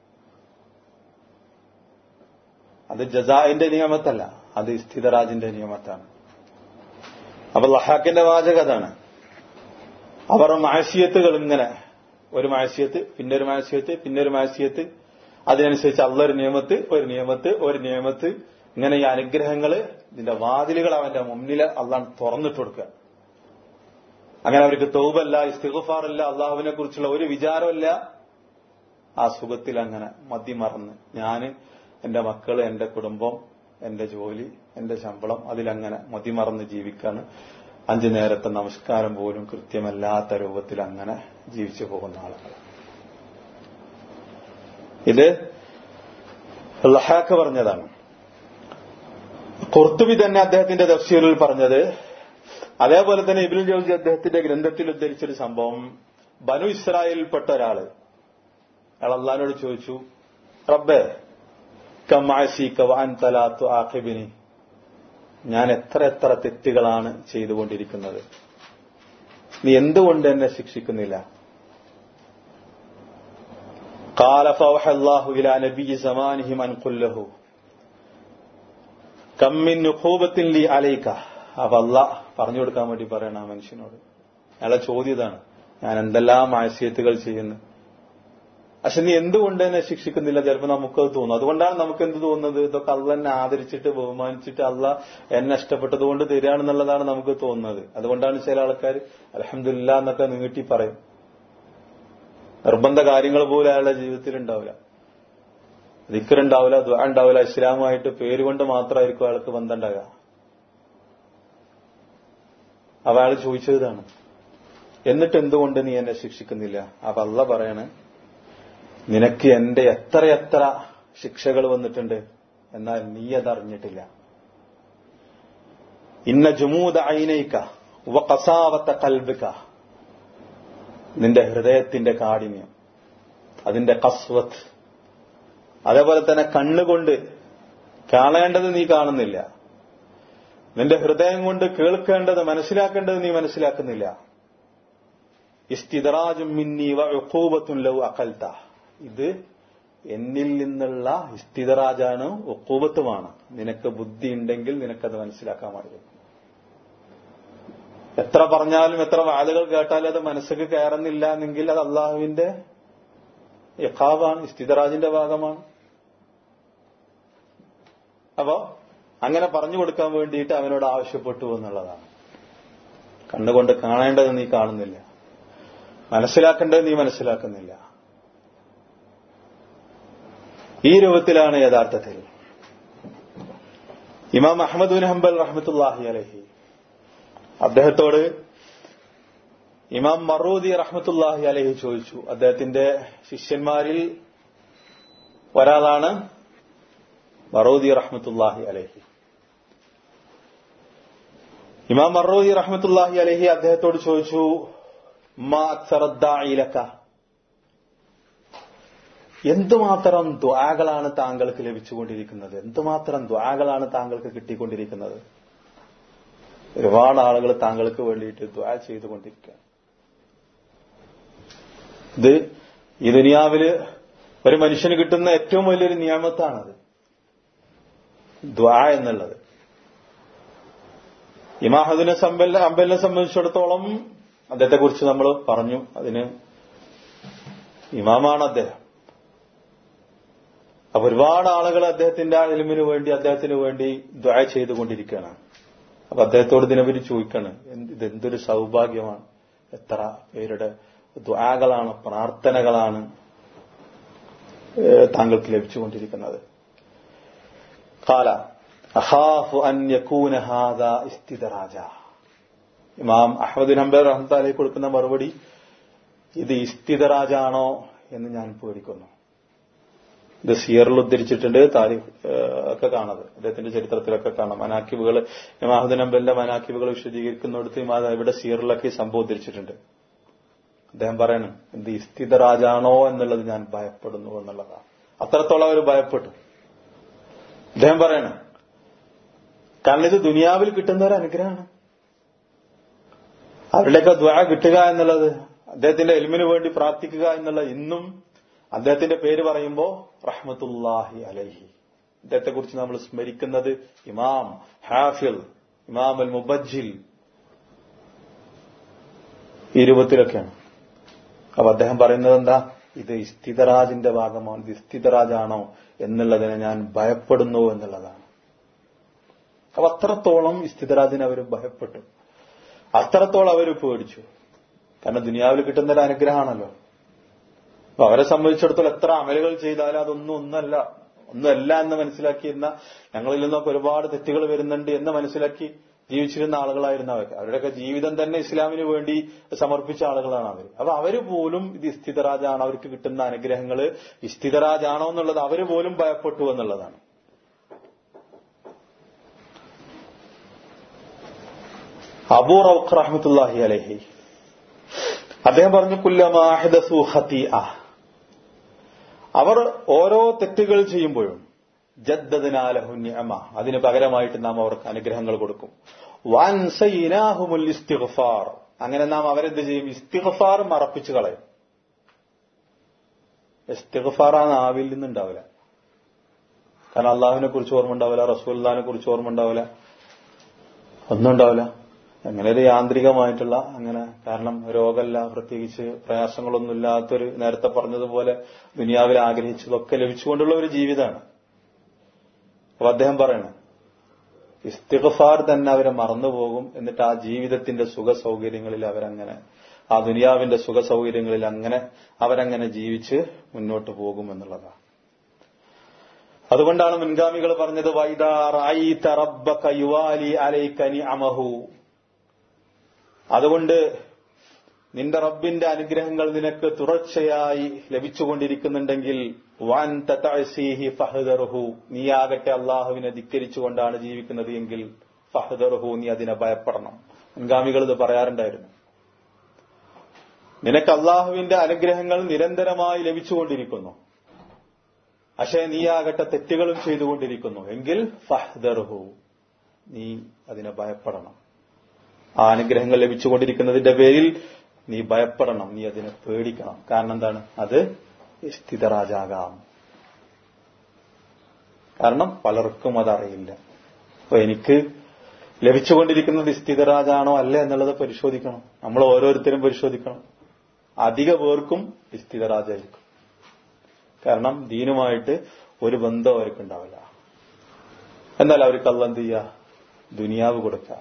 അത് ജസാഇന്റെ നിയമത്തല്ല അത് സ്ഥിതരാജിന്റെ നിയമത്താണ് അപ്പൊ ലഹാക്കിന്റെ വാചക അതാണ് അവർ മാസിയത്തുകൾ ഇങ്ങനെ ഒരു മാസിയത്ത് പിന്നെ ഒരു മാസിയത്ത് പിന്നെ ഒരു മാസിയത്ത് അതിനനുസരിച്ച് അള്ള ഒരു നിയമത്ത് ഒരു നിയമത്ത് ഒരു നിയമത്ത് ഇങ്ങനെ ഈ അനുഗ്രഹങ്ങള് ഇതിന്റെ വാതിലുകൾ അവന്റെ മുന്നിൽ അള്ളാൻ തുറന്നിട്ട് കൊടുക്കുക അങ്ങനെ അവർക്ക് തൗബല്ല ഇസ്തിഗുഫാറില്ല അള്ളാഹുവിനെ കുറിച്ചുള്ള ഒരു വിചാരമല്ല ആ സുഖത്തിൽ അങ്ങനെ മതിമറന്ന് ഞാന് എന്റെ മക്കള് എന്റെ കുടുംബം എന്റെ ജോലി എന്റെ ശമ്പളം അതിലങ്ങനെ മതിമറന്ന് ജീവിക്കാണ് അഞ്ചു നേരത്തെ നമസ്കാരം പോലും കൃത്യമല്ലാത്ത രൂപത്തിൽ അങ്ങനെ ജീവിച്ചു പോകുന്ന ആളുകൾ ഇത് ലഹാക്ക് പറഞ്ഞതാണ് കുർത്തുബി തന്നെ അദ്ദേഹത്തിന്റെ തഫ്സീറിൽ പറഞ്ഞത് അതേപോലെ തന്നെ ഇബിൻ ജോജി അദ്ദേഹത്തിന്റെ ഗ്രന്ഥത്തിൽ ഉദ്ധരിച്ചൊരു സംഭവം ബനു ഇസ്രായേലിൽപ്പെട്ട ഒരാള് അയാൾ അള്ളഹാനോട് ചോദിച്ചു റബ്ബേ കമാശീക്കവാൻ തലാത്തു ആഖിബിനി ഞാൻ എത്ര എത്ര തെറ്റുകളാണ് ചെയ്തുകൊണ്ടിരിക്കുന്നത് നീ എന്തുകൊണ്ട് എന്നെ ശിക്ഷിക്കുന്നില്ല قال فأوحى الله إلى نبي زمانه من قل له كم من نقوبة لي عليك അപ്പൊ അല്ല പറഞ്ഞു കൊടുക്കാൻ വേണ്ടി പറയണം ആ മനുഷ്യനോട് അയാളെ ചോദ്യം ഇതാണ് ഞാൻ എന്തെല്ലാം ആശയത്തുകൾ ചെയ്യുന്നു പക്ഷെ നീ എന്തുകൊണ്ട് എന്നെ ശിക്ഷിക്കുന്നില്ല ചിലപ്പോൾ നമുക്കത് തോന്നും അതുകൊണ്ടാണ് നമുക്ക് എന്ത് തോന്നുന്നത് ഇതൊക്കെ അല്ല എന്നെ ആദരിച്ചിട്ട് ബഹുമാനിച്ചിട്ട് അല്ല എന്നെ ഇഷ്ടപ്പെട്ടത് കൊണ്ട് തരികയാണെന്നുള്ളതാണ് നമുക്ക് തോന്നുന്നത് അതുകൊണ്ടാണ് ചില ആൾക്കാർ അലഹമില്ല എന്നൊക്കെ നീട്ടി പറയും നിർബന്ധ കാര്യങ്ങൾ പോലും അയാളുടെ ജീവിതത്തിൽ ഉണ്ടാവില്ല ദിക്കറുണ്ടാവില്ല ദ്വാ ഉണ്ടാവില്ല ഇസ്ലാമുമായിട്ട് പേരുകൊണ്ട് മാത്രമായിരിക്കും അയാൾക്ക് ബന്ധം ഉണ്ടാകുക അപ്പൊ അയാൾ ചോദിച്ചതാണ് എന്നിട്ട് എന്തുകൊണ്ട് നീ എന്നെ ശിക്ഷിക്കുന്നില്ല അപ്പൊ അല്ല പറയണേ നിനക്ക് എന്റെ എത്രയെത്ര ശിക്ഷകൾ വന്നിട്ടുണ്ട് എന്നാൽ നീ അതറിഞ്ഞിട്ടില്ല ഇന്ന ജുമൂദ ഐനയിക്ക വ കസാവത്ത കൽബിക്ക നിന്റെ ഹൃദയത്തിന്റെ കാഠിന്യം അതിന്റെ കസ്വത്ത് അതേപോലെ തന്നെ കണ്ണുകൊണ്ട് കാണേണ്ടത് നീ കാണുന്നില്ല നിന്റെ ഹൃദയം കൊണ്ട് കേൾക്കേണ്ടത് മനസ്സിലാക്കേണ്ടത് നീ മനസ്സിലാക്കുന്നില്ല ഇസ്തിദറാജും മിന്നി വൂബത്തും ലവ് അകൽത്ത ഇത് എന്നിൽ നിന്നുള്ള ഇസ്തിദറാജാണ് ഒക്കൂബത്തുമാണ് നിനക്ക് ബുദ്ധി ഉണ്ടെങ്കിൽ നിനക്കത് മനസ്സിലാക്കാൻ പാടില്ല എത്ര പറഞ്ഞാലും എത്ര വാലുകൾ കേട്ടാലും അത് മനസ്സിക്ക് കയറുന്നില്ല എന്നെങ്കിൽ അത് അള്ളാഹുവിന്റെ യഖാബാണ് ഇസ്തിദറാജിന്റെ ഭാഗമാണ് അപ്പോ അങ്ങനെ പറഞ്ഞു കൊടുക്കാൻ വേണ്ടിയിട്ട് അവനോട് ആവശ്യപ്പെട്ടു എന്നുള്ളതാണ് കണ്ണുകൊണ്ട് കാണേണ്ടത് നീ കാണുന്നില്ല മനസ്സിലാക്കേണ്ടത് നീ മനസ്സിലാക്കുന്നില്ല ഈ രൂപത്തിലാണ് യഥാർത്ഥത്തിൽ ഇമാം അഹമ്മദ് ബിൻ ഹംബൽ റഹ്മത്തുല്ലാഹി അലഹി അദ്ദേഹത്തോട് ഇമാം മറൂദി റഹ്മത്തുല്ലാഹി അലഹി ചോദിച്ചു അദ്ദേഹത്തിന്റെ ശിഷ്യന്മാരിൽ ഒരാളാണ് മറൂദി റഹ്മത്തുല്ലാഹി അലഹി ഇമാം മറൂദി റഹ്മത്തുല്ലാഹി അലഹി അദ്ദേഹത്തോട് ചോദിച്ചു മാ അക്സറദ്ദായിലക്ക എന്തുമാത്രം ദ്വാകളാണ് താങ്കൾക്ക് ലഭിച്ചുകൊണ്ടിരിക്കുന്നത് എന്തുമാത്രം ദ്വാകളാണ് താങ്കൾക്ക് കിട്ടിക്കൊണ്ടിരിക്കുന്നത് ഒരുപാട് ആളുകൾ താങ്കൾക്ക് വേണ്ടിയിട്ട് ദ്വാ ചെയ്തുകൊണ്ടിരിക്കുക ഇത് ഈ ദുനിയാവില് ഒരു മനുഷ്യന് കിട്ടുന്ന ഏറ്റവും വലിയൊരു നിയമത്താണത് ദ്വാ എന്നുള്ളത് ഇമാഹദിനെ അമ്പലിനെ സംബന്ധിച്ചിടത്തോളം അദ്ദേഹത്തെ കുറിച്ച് നമ്മൾ പറഞ്ഞു അതിന് ഇമാമാണ് അദ്ദേഹം അപ്പൊ ഒരുപാട് ആളുകൾ അദ്ദേഹത്തിന്റെ ആ എലിമിന് വേണ്ടി അദ്ദേഹത്തിന് വേണ്ടി ദ്വായ ചെയ്തുകൊണ്ടിരിക്കുകയാണ് അപ്പൊ അദ്ദേഹത്തോട് ദിനപരി ചോദിക്കാണ് എന്ത് ഇതെന്തൊരു സൗഭാഗ്യമാണ് എത്ര പേരുടെ ദ്വാകളാണ് പ്രാർത്ഥനകളാണ് ഏഹ് താങ്കൾക്ക് ലഭിച്ചുകൊണ്ടിരിക്കുന്നത് കാല അഹാഫു അൻ യകൂന ഹാദ ഇസ്തിദറാജ ഇമാം അഹമ്മദ് ഹംബർ റഹ്മത്താലി കൊടുക്കുന്ന മറുപടി ഇത് ഇസ്തിദറാജാണോ എന്ന് ഞാൻ പേടിക്കുന്നു ഇത് സിയറിൽ ഉദ്ധരിച്ചിട്ടുണ്ട് താരിഖ് ഏഹ് ഒക്കെ കാണത് അദ്ദേഹത്തിന്റെ ചരിത്രത്തിലൊക്കെ കാണാം മനാക്കിബുകൾ ഇമാഹുദ്ദീൻ അമ്പലിന്റെ മനാക്കിബുകൾ വിശദീകരിക്കുന്നിടത്ത് ഇമാ- ഇവിടെ സിയറിലൊക്കെ ഈ സംഭവം ഉദ്ധരിച്ചിട്ടുണ്ട് അദ്ദേഹം പറയണം എന്ത് ഇസ്തിതരാജാണോ എന്നുള്ളത് ഞാൻ ഭയപ്പെടുന്നു എന്നുള്ളതാണ് അത്രത്തോളം അവർ ഭയപ്പെട്ടു അദ്ദേഹം പറയണം കാരണം ഇത് ദുനിയാവിൽ കിട്ടുന്ന ഒരു അനുഗ്രഹമാണ് അവരുടെയൊക്കെ ദ്വാ കിട്ടുക എന്നുള്ളത് അദ്ദേഹത്തിന്റെ എൽമിന് വേണ്ടി പ്രാർത്ഥിക്കുക എന്നുള്ള ഇന്നും അദ്ദേഹത്തിന്റെ പേര് പറയുമ്പോ റഹ്മത്തുല്ലാഹി അലൈഹി അദ്ദേഹത്തെ കുറിച്ച് നമ്മൾ സ്മരിക്കുന്നത് ഇമാം ഹാഫിൽ ഇമാം അൽ മുബജ്ജിൽ ഈ രൂപത്തിലൊക്കെയാണ് അപ്പൊ അദ്ദേഹം പറയുന്നത് എന്താ ഇത് ഇസ്തിതറാജിന്റെ ഭാഗമാണ് ഇത് ഇസ്തിതറാജാണോ എന്നുള്ളതിനെ ഞാൻ ഭയപ്പെടുന്നു എന്നുള്ളതാണ് അപ്പൊ അത്രത്തോളം ഇസ്തിതറാജിനെ അവർ ഭയപ്പെട്ടു അത്രത്തോളം അവർ പേടിച്ചു കാരണം ദുനിയാവിൽ കിട്ടുന്ന ഒരു അനുഗ്രഹമാണല്ലോ അപ്പൊ അവരെ സംബന്ധിച്ചിടത്തോളം എത്ര അമലുകൾ ചെയ്താലും അതൊന്നും ഒന്നല്ല ഒന്നുമല്ല എന്ന് മനസ്സിലാക്കിയിരുന്ന ഞങ്ങളിൽ നിന്നൊക്കെ ഒരുപാട് തെറ്റുകൾ വരുന്നുണ്ട് എന്ന് മനസ്സിലാക്കി ജീവിച്ചിരുന്ന ആളുകളായിരുന്നു അവർ അവരുടെയൊക്കെ ജീവിതം തന്നെ ഇസ്ലാമിന് വേണ്ടി സമർപ്പിച്ച ആളുകളാണ് അവർ അപ്പൊ അവര് പോലും ഇത് ഇസ്തിതരാജാണ് അവർക്ക് കിട്ടുന്ന അനുഗ്രഹങ്ങൾ ഇസ്തിതരാജാണോ എന്നുള്ളത് അവര് പോലും ഭയപ്പെട്ടു എന്നുള്ളതാണ് അബൂ റൌഖ് റഹ്മത്തുല്ലാഹി അലഹി അദ്ദേഹം പറഞ്ഞു കുല്ലമാഹിദസു ഖതീഅ അവർ ഓരോ തെറ്റുകൾ ചെയ്യുമ്പോഴും ജദ്ദദിനാലഹു നിഅമ അതിന് പകരമായിട്ട് നാം അവർക്ക് അനുഗ്രഹങ്ങൾ കൊടുക്കും വൻസൈനാഹുമുൽ ഇസ്തിഗ്ഫാർ അങ്ങനെ നാം അവരെന്ത് ചെയ്യും ഇസ്തിഗ്ഫാർ മറപ്പിച്ചു കളയും ഇസ്തിഗ്ഫാർ ആ നാവിൽ നിന്നുണ്ടാവില്ല കാരണം അള്ളാഹുവിനെ കുറിച്ച് ഓർമ്മ ഉണ്ടാവില്ല റസൂലിനെ കുറിച്ച് ഓർമ്മ ഉണ്ടാവില്ല ഒന്നും ഉണ്ടാവില്ല അങ്ങനെ ഒരു യാന്ത്രികമായിട്ടുള്ള അങ്ങനെ കാരണം രോഗമല്ല പ്രത്യേകിച്ച് പ്രയാസങ്ങളൊന്നുമില്ലാത്തൊരു നേരത്തെ പറഞ്ഞതുപോലെ ദുനിയാവിൽ ആഗ്രഹിച്ചതൊക്കെ ലഭിച്ചുകൊണ്ടുള്ള ഒരു ജീവിതമാണ് അപ്പൊ അദ്ദേഹം പറയണം ഇസ്തിഗ്ഫാർ തന്നെ അവരെ മറന്നുപോകും എന്നിട്ട് ആ ജീവിതത്തിന്റെ സുഖ സൗകര്യങ്ങളിൽ അവരങ്ങനെ ആ ദുനിയാവിന്റെ സുഖ സൗകര്യങ്ങളിൽ അങ്ങനെ അവരങ്ങനെ ജീവിച്ച് മുന്നോട്ട് പോകും എന്നുള്ളതാണ് അതുകൊണ്ടാണ് മുൻഗാമികൾ പറഞ്ഞത് വൈദാറായി റബ്ബക യുവാലി അലൈക്കനി അമഹു അതുകൊണ്ട് നിന്റെ റബ്ബിന്റെ അനുഗ്രഹങ്ങൾ നിനക്ക് തുടർച്ചയായി ലഭിച്ചുകൊണ്ടിരിക്കുന്നുണ്ടെങ്കിൽ വാൻ തതഅസീഹി ഫഹദർഹു നീയാകട്ടെ അള്ളാഹുവിനെ ധിക്കരിച്ചുകൊണ്ടാണ് ജീവിക്കുന്നത് എങ്കിൽ ഫഹദർഹു നീ അതിനെ ഭയപ്പെടണം മുൻഗാമികൾ ഇത് പറയാറുണ്ടായിരുന്നു നിനക്ക് അള്ളാഹുവിന്റെ അനുഗ്രഹങ്ങൾ നിരന്തരമായി ലഭിച്ചുകൊണ്ടിരിക്കുന്നു പക്ഷേ നീയാകട്ടെ തെറ്റുകളും ചെയ്തുകൊണ്ടിരിക്കുന്നു എങ്കിൽ ഫഹ്ദർഹു നീ അതിനെ ഭയപ്പെടണം ആ അനുഗ്രഹങ്ങൾ ലഭിച്ചുകൊണ്ടിരിക്കുന്നതിന്റെ പേരിൽ നീ ഭയപ്പെടണം നീ അതിനെ പേടിക്കണം കാരണം എന്താണ് അത് സ്ഥിതരാജാകാം കാരണം പലർക്കും അതറിയില്ല അപ്പൊ എനിക്ക് ലഭിച്ചുകൊണ്ടിരിക്കുന്നത് സ്ഥിതരാജാണോ അല്ല എന്നുള്ളത് പരിശോധിക്കണം നമ്മൾ ഓരോരുത്തരും പരിശോധിക്കണം അധിക പേർക്കും സ്ഥിതരാജായിരിക്കും കാരണം ദീനുമായിട്ട് ഒരു ബന്ധം അവർക്ക് ഉണ്ടാവില്ല എന്നാൽ അവർക്ക് അല്ല എന്ത് ചെയ്യുക ദുനിയാവ് കൊടുക്കുക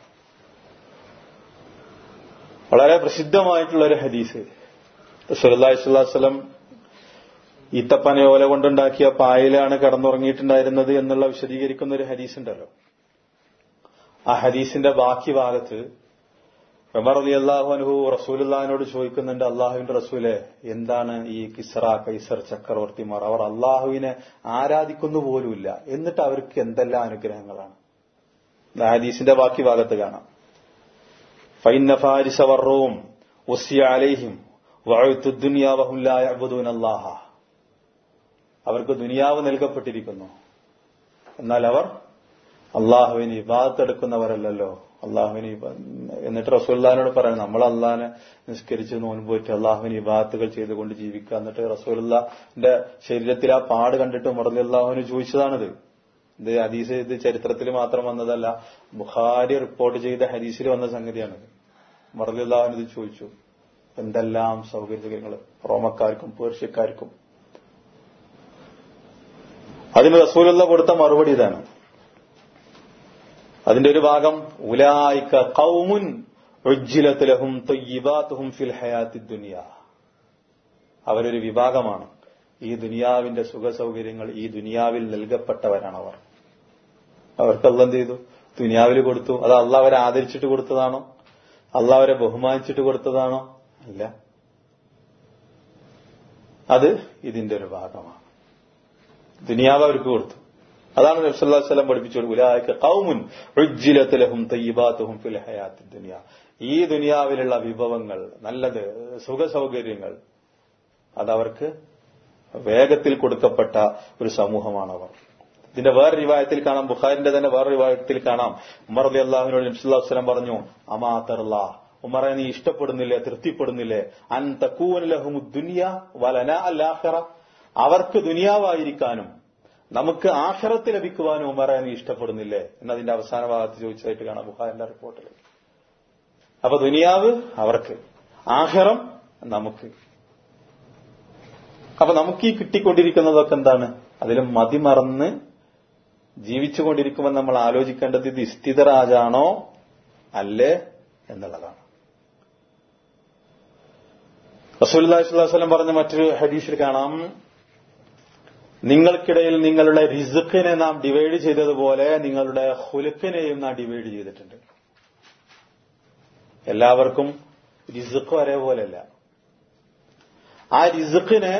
വളരെ പ്രസിദ്ധമായിട്ടുള്ള ഒരു ഹദീസ് സുല്ലാസ്വലം ഈത്തപ്പന ഓല കൊണ്ടുണ്ടാക്കിയ പായലാണ് കിടന്നുറങ്ങിയിട്ടുണ്ടായിരുന്നത് എന്നുള്ള വിശദീകരിക്കുന്ന ഒരു ഹദീസ് ഉണ്ടല്ലോ ആ ഹദീസിന്റെ ബാക്കി ഭാഗത്ത് ഉമർ അലി അള്ളാഹുനഹു റസൂലുല്ലാഹിനോട് ചോദിക്കുന്നുണ്ട് അള്ളാഹുവിന്റെ റസൂലെ എന്താണ് ഈ കിസ്റ കൈസർ ചക്രവർത്തിമാർ അവർ അള്ളാഹുവിനെ ആരാധിക്കുന്നു പോലുമില്ല എന്നിട്ട് അവർക്ക് എന്തെല്ലാം അനുഗ്രഹങ്ങളാണ് ഹദീസിന്റെ ബാക്കി ഭാഗത്ത് കാണാം ഫൈന ഫാരിസ വർറവും ഉസിയ അലൈഹിം അള്ളാഹ അവർക്ക് ദുനിയാവ് നൽകപ്പെട്ടിരിക്കുന്നു എന്നാൽ അവർ അള്ളാഹുവിന് ഇബാദത്തെടുക്കുന്നവരല്ലല്ലോ അള്ളാഹുവിന് എന്നിട്ട് റസൂല്ലാനോട് പറയാം നമ്മൾ അള്ളാഹിനെ നിസ്കരിച്ച് നോൻപോയിട്ട് അള്ളാഹുവിന് ഇബാദത്തുകൾ ചെയ്തുകൊണ്ട് ജീവിക്കുക എന്നിട്ട് റസൂലിന്റെ ശരീരത്തിൽ ആ പാട് കണ്ടിട്ട് മുറലി അള്ളാഹുവിന് ചോദിച്ചതാണിത് ഇത് ഹദീസ് ഇത് ചരിത്രത്തിൽ മാത്രം വന്നതല്ല ബുഖാരി റിപ്പോർട്ട് ചെയ്ത ഹദീസിൽ വന്ന സംഗതിയാണിത് മുറലി അള്ളാഹുവിന് ഇത് ചോദിച്ചു എന്തെല്ലാം സൗകര്യങ്ങൾ റോമക്കാർക്കും പേർഷ്യക്കാർക്കും അതിന് റസൂലുള്ള കൊടുത്ത മറുപടി ഇതാണ് അതിന്റെ ഒരു ഭാഗം ഉലായിക്ക കൗമുൻ ഉജ്ജിലത്തിലഹും തൊയ്യിബാത്തുഹും ഫിൽ ഹയാത്തി ദുനിയ അവരൊരു വിഭാഗമാണ് ഈ ദുനിയാവിന്റെ സുഖസൗകര്യങ്ങൾ ഈ ദുനിയാവിൽ നൽകപ്പെട്ടവരാണ് അവർ അവർക്ക് അല്ല എന്ത് ചെയ്തു ദുനിയാവിൽ കൊടുത്തു അത് അല്ല അവരെ ആദരിച്ചിട്ട് കൊടുത്തതാണോ അല്ല അവരെ ബഹുമാനിച്ചിട്ട് കൊടുത്തതാണോ അല്ല അത് ഇതിന്റെ ഒരു ഭാഗമാണ് ദുനിയാവ് അവർക്ക് കൊടുത്തു അതാണ് നബ്സല്ലാ വല്ലം പഠിപ്പിച്ചു ഉലായിക്ക കൗമുൻ ഉജ്ജിലത്തിലഹും തയ്യബാത്തുഹും ഫിൽ ഹയാത്തി ദുനിയ ഈ ദുനിയാവിലുള്ള വിഭവങ്ങൾ നല്ലത് സുഖസൗകര്യങ്ങൾ അതവർക്ക് വേഗത്തിൽ കൊടുക്കപ്പെട്ട ഒരു സമൂഹമാണ് അവർ ഇതിന്റെ വേറെ റിവായത്തിൽ കാണാം ബുഖാരിന്റെ തന്നെ വേറെ റിവായത്തിൽ കാണാം ഉമർ അലി അള്ളാഹുവിനോട് നബ്സുല്ലാസ്ലം പറഞ്ഞു അമാതർല ഉമറെ നീ ഇഷ്ടപ്പെടുന്നില്ലേ തൃപ്തിപ്പെടുന്നില്ലേ അൻ തക്കൂനലഹും ദുനിയ വലന അല്ലാഹറ അവർക്ക് ദുനിയാവായിരിക്കാനും നമുക്ക് ആഹ്റത്ത് ലഭിക്കുവാനും ഉമറെ നീ ഇഷ്ടപ്പെടുന്നില്ലേ എന്നതിന്റെ അവസാന ഭാഗത്ത് ചോദിച്ചതായിട്ട് കാണാം ബുഖാരിന്റെ റിപ്പോർട്ടിൽ അപ്പൊ ദുനിയാവ് അവർക്ക് ആഹ്റം നമുക്ക് അപ്പൊ നമുക്ക് ഈ കിട്ടിക്കൊണ്ടിരിക്കുന്നതൊക്കെ എന്താണ് അതിലും മതിമറന്ന് ജീവിച്ചുകൊണ്ടിരിക്കുമ്പോൾ നമ്മൾ ആലോചിക്കേണ്ടത് ഇത് സ്ഥിതരാജാണോ അല്ലേ എന്നുള്ളതാണ് റസൂല്ലാസ്ലം പറഞ്ഞ മറ്റൊരു ഹദീസിൽ കാണാം നിങ്ങൾക്കിടയിൽ നിങ്ങളുടെ റിസുക്കിനെ നാം ഡിവൈഡ് ചെയ്തതുപോലെ നിങ്ങളുടെ ഹുലുക്കിനെയും നാം ഡിവൈഡ് ചെയ്തിട്ടുണ്ട് എല്ലാവർക്കും റിസുക്ക് ഒരേപോലെയല്ല ആ റിസുക്കിനെ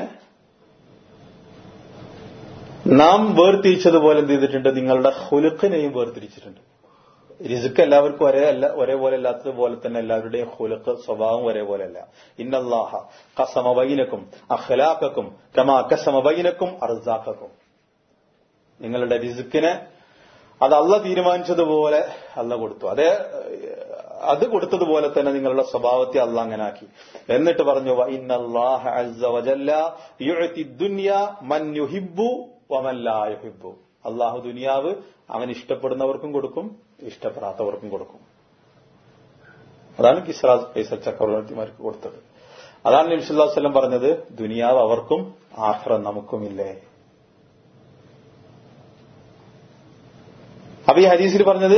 നാം വേർതിരിച്ചതുപോലെ എന്ത് ചെയ്തിട്ടുണ്ട് നിങ്ങളുടെ ഹുലുക്കിനെയും വേർതിരിച്ചിട്ടുണ്ട് റിസുക്ക് എല്ലാവർക്കും ഒരേ അല്ല ഒരേപോലെ അല്ലാത്തതുപോലെ തന്നെ എല്ലാവരുടെയും ഹുലുക്ക് സ്വഭാവം ഒരേപോലെ അല്ല ഇന്നല്ലാഹ കസമബൈനക്കും അഖലാക്കും കമാ കസമബൈനക്കും അർസാക്കും നിങ്ങളുടെ റിസുക്കിനെ അത് അല്ല തീരുമാനിച്ചതുപോലെ അല്ല കൊടുത്തു അതേ അത് കൊടുത്തതുപോലെ തന്നെ നിങ്ങളുടെ സ്വഭാവത്തെ അല്ല അങ്ങനെ ആക്കി എന്നിട്ട് പറഞ്ഞു ഇന്നല്ലാഹ അസ്സ വജല്ല യുഅതി ദുനിയ മൻ യുഹിബ്ബു വമൻ ലാ യുഹിബ്ബു അള്ളാഹു ദുനിയാവ് അവൻ ഇഷ്ടപ്പെടുന്നവർക്കും കൊടുക്കും ഇഷ്ടപ്പെടാത്തവർക്കും കൊടുക്കും അതാണ് കിസ്രാജ് ഫൈസൽ ചക്രവർത്തിമാർക്ക് കൊടുത്തത് അതാണ് നബിസുല്ലാ വല്ലം പറഞ്ഞത് ദുനിയാവ് അവർക്കും ആഹ്റം നമുക്കുമില്ലേ അപ്പൊ ഈ ഹദീസിൽ പറഞ്ഞത്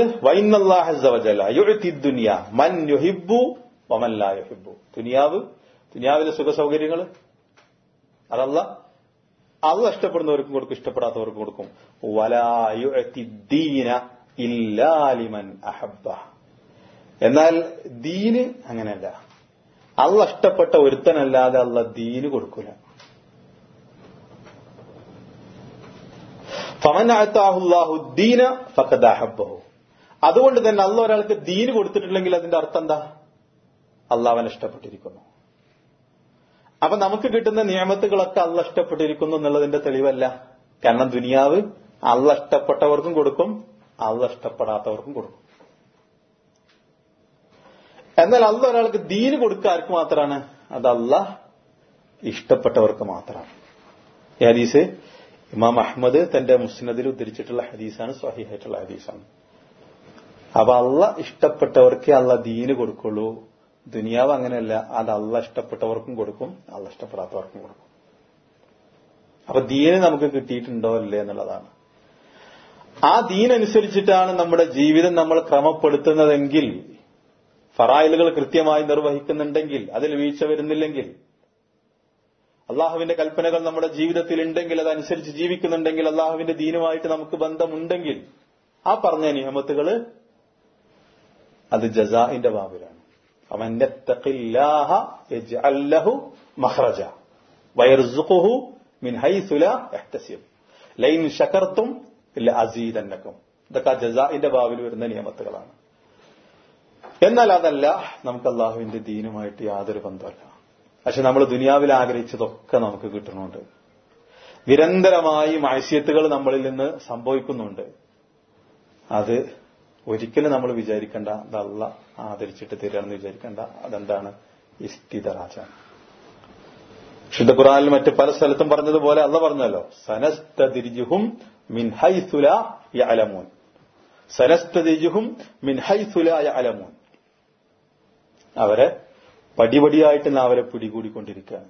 ദുനിയ മൻ യുഹിബു വമല്ലാ യുഹിബു ദുനിയാവ് ദുനിയാവിലെ സുഖ സൗകര്യങ്ങൾ അതല്ല അത് ഇഷ്ടപ്പെടുന്നവർക്കും കൊടുക്കും ഇഷ്ടപ്പെടാത്തവർക്കും കൊടുക്കും വലായുദീന ഇല്ലാലിമൻ അഹബ്ബ എന്നാൽ ദീന് അങ്ങനെയല്ല അള്ള ഇഷ്ടപ്പെട്ട ഒരുത്തനല്ലാതെ അള്ള ദീന് കൊടുക്കൂല ഫമനാഹുദ്ദീന ഫക്കദാഹബഹു അതുകൊണ്ട് തന്നെ അള്ള ഒരാൾക്ക് ദീന് കൊടുത്തിട്ടില്ലെങ്കിൽ അതിന്റെ അർത്ഥം എന്താ അള്ളാവൻ ഇഷ്ടപ്പെട്ടിരിക്കുന്നു അപ്പൊ നമുക്ക് കിട്ടുന്ന നിയമത്തുകളൊക്കെ അള്ള ഇഷ്ടപ്പെട്ടിരിക്കുന്നു എന്നുള്ളതിന്റെ തെളിവല്ല കാരണം ദുനിയാവ് അള്ള ഇഷ്ടപ്പെട്ടവർക്കും കൊടുക്കും അള്ള ഇഷ്ടപ്പെടാത്തവർക്കും കൊടുക്കും എന്നാൽ അള്ള ഒരാൾക്ക് ദീന് കൊടുക്കുക ആർക്ക് മാത്രമാണ് അതല്ല ഇഷ്ടപ്പെട്ടവർക്ക് മാത്രമാണ് ഈ ഹദീസ് ഇമാം അഹമ്മദ് തന്റെ മുസ്നദിൽ ഉദ്ധരിച്ചിട്ടുള്ള ഹദീസാണ് സ്വഹിഹായിട്ടുള്ള ഹദീസാണ് അപ്പൊ അള്ള ഇഷ്ടപ്പെട്ടവർക്ക് അള്ള ദീന് കൊടുക്കുള്ളൂ ദുനിയാവ് അങ്ങനെയല്ല അത് അള്ള ഇഷ്ടപ്പെട്ടവർക്കും കൊടുക്കും അള്ള ഇഷ്ടപ്പെടാത്തവർക്കും കൊടുക്കും അപ്പൊ ദീന് നമുക്ക് കിട്ടിയിട്ടുണ്ടോ അല്ലേ എന്നുള്ളതാണ് ആ ദീനനുസരിച്ചിട്ടാണ് നമ്മുടെ ജീവിതം നമ്മൾ ക്രമപ്പെടുത്തുന്നതെങ്കിൽ ഫറായിലുകൾ കൃത്യമായി നിർവഹിക്കുന്നുണ്ടെങ്കിൽ അതിൽ വീഴ്ച വരുന്നില്ലെങ്കിൽ അള്ളാഹുവിന്റെ കൽപ്പനകൾ നമ്മുടെ ജീവിതത്തിൽ ഉണ്ടെങ്കിൽ അതനുസരിച്ച് ജീവിക്കുന്നുണ്ടെങ്കിൽ അള്ളാഹുവിന്റെ ദീനുമായിട്ട് നമുക്ക് ബന്ധമുണ്ടെങ്കിൽ ആ പറഞ്ഞ നിയമത്തുകൾ അത് ജസാഇന്റെ ബാബിലാണ് മഹ്റജ വയർസുഖുഹു മിൻ ഹൈസുല എഹ്തസിബ് ലൈൻ ഷക്കർത്തും ഇല്ല അസീദന്നക്കും ഇതൊക്കെ ആ ജസാഇന്റെ ബാവിൽ വരുന്ന നിയമത്തുകളാണ് എന്നാൽ അതല്ല നമുക്ക് അള്ളാഹുവിന്റെ ദീനുമായിട്ട് യാതൊരു ബന്ധമല്ല പക്ഷെ നമ്മൾ ദുനിയാവിൽ ആഗ്രഹിച്ചതൊക്കെ നമുക്ക് കിട്ടുന്നുണ്ട് നിരന്തരമായി മാഴ്സ്യത്തുകൾ നമ്മളിൽ നിന്ന് സംഭവിക്കുന്നുണ്ട് അത് ഒരിക്കലും നമ്മൾ വിചാരിക്കേണ്ട അതല്ല ആദരിച്ചിട്ട് തരികയാണെന്ന് വിചാരിക്കേണ്ട അതെന്താണ് ഇസ്തിതറാജാണ് ശുദ്ധ ഖുറാനിൽ മറ്റ് പല സ്ഥലത്തും പറഞ്ഞതുപോലെ അല്ല പറഞ്ഞല്ലോ സനസ്തതിരിജുഹും മിൻ ഹൈസുല യഅലമൂൻ സനസ്തതിരിജുഹും മിൻ ഹൈസുല യഅലമൂൻ അവരെ പടിപടിയായിട്ട് നാം അവരെ പിടികൂടിക്കൊണ്ടിരിക്കുകയാണ്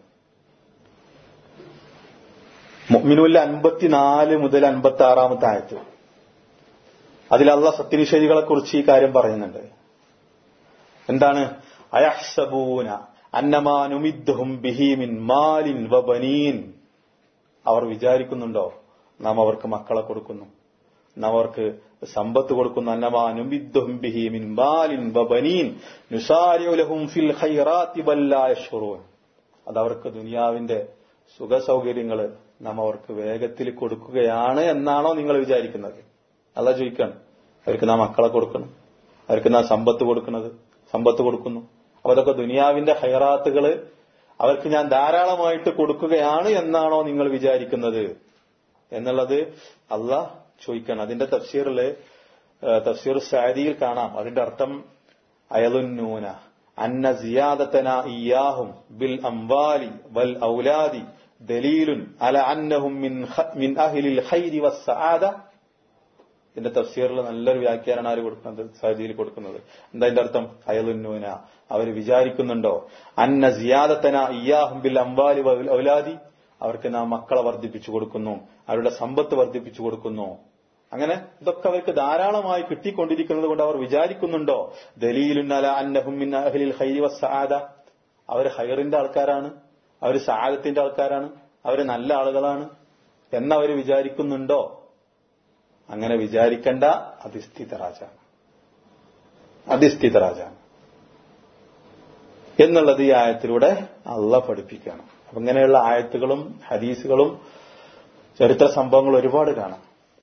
മുഅ്മിനൂല്ല അൻപത്തിനാല് മുതൽ അൻപത്തി ആറാമത്തെ ആയത്ത് അതിൽ അള്ള സത്യനിഷേധികളെ കുറിച്ച് ഈ കാര്യം പറയുന്നുണ്ട് എന്താണ് അയഹ്സബൂന അന്നമാനുമിദ്ഹും ബിഹീമിൻ മാലിൻ വബനീൻ അവർ വിചാരിക്കുന്നുണ്ടോ നാം അവർക്ക് മക്കളെ കൊടുക്കുന്നു നാം അവർക്ക് സമ്പത്ത് കൊടുക്കുന്നു അന്നമാനുമിദ്ഹും ബിഹീമിൻ മാലിൻ വബനീൻ നുസാരിഉലഹും ഫിൽ ഖൈറാത്തി ബല്ലാ യശ്ഉറൂൻ അത് അവർക്ക് ദുനിയാവിന്റെ സുഖ സൗകര്യങ്ങൾ നാം അവർക്ക് വേഗത്തിൽ കൊടുക്കുകയാണ് എന്നാണോ നിങ്ങൾ വിചാരിക്കുന്നത് അല്ല ചോദിക്കാണ് അവർക്ക് നാം മക്കളെ കൊടുക്കണം അവർക്ക് നാം സമ്പത്ത് കൊടുക്കുന്നത് സമ്പത്ത് കൊടുക്കുന്നു അപ്പൊ അതൊക്കെ ദുനിയാവിന്റെ ഹൈറാത്തുകള് അവർക്ക് ഞാൻ ധാരാളമായിട്ട് കൊടുക്കുകയാണ് എന്നാണോ നിങ്ങൾ വിചാരിക്കുന്നത് എന്നുള്ളത് അല്ല ചോദിക്കണം അതിന്റെ തഫ്സീറില് തഫ്സീർ സാദിയിൽ കാണാം അതിന്റെ അർത്ഥം അയലുന്നൂന അന്ന സിയാദത്തന ഇയാഹും ബിൽ അംവാലി വൽ ഔലാദി ദലീലുൻ അല അന്നഹും മിൻ ഖ- മിൻ അഹ്ലിൽ ഖൈരി വസ്സആദ ഇതിന്റെ തഫ്സീറിൽ നല്ലൊരു വ്യാഖ്യാനാണ് ആര് കൊടുക്കുന്നത് സാദിയിൽ കൊടുക്കുന്നത് എന്താ അതിന്റെ അർത്ഥം അയലുന്നൂന അവർ വിചാരിക്കുന്നുണ്ടോ അന്ന സിയാദത്തന ഇയാഹും ബിൽ അംവാലി വൽ ഔലാദി അവർക്ക് നാം മക്കളെ വർദ്ധിപ്പിച്ചു കൊടുക്കുന്നു അവരുടെ സമ്പത്ത് വർദ്ധിപ്പിച്ചു കൊടുക്കുന്നു അങ്ങനെ ഇതൊക്കെ അവർക്ക് ധാരാളമായി കിട്ടിക്കൊണ്ടിരിക്കുന്നത് കൊണ്ട് അവർ വിചാരിക്കുന്നുണ്ടോ ദലീലുന്നല അന്നഹും മിൻ അഹ്ലിൽ ഖൈരി വസ്സആദ അവർ ഹൈറിന്റെ ആൾക്കാരാണ് അവർ സഹാദത്തിന്റെ ആൾക്കാരാണ് അവർ നല്ല ആളുകളാണ് എന്നവർ വിചാരിക്കുന്നുണ്ടോ അങ്ങനെ വിചാരിക്കേണ്ട അധിസ്ഥിതരാജാണ് അധിസ്ഥിതരാജാണ് എന്നുള്ളത് ഈ ആയത്തിലൂടെ അള്ള പഠിപ്പിക്കുകയാണ് അപ്പൊ ഇങ്ങനെയുള്ള ആയത്തുകളും ഹദീസുകളും ചരിത്ര സംഭവങ്ങൾ ഒരുപാട് കാണാം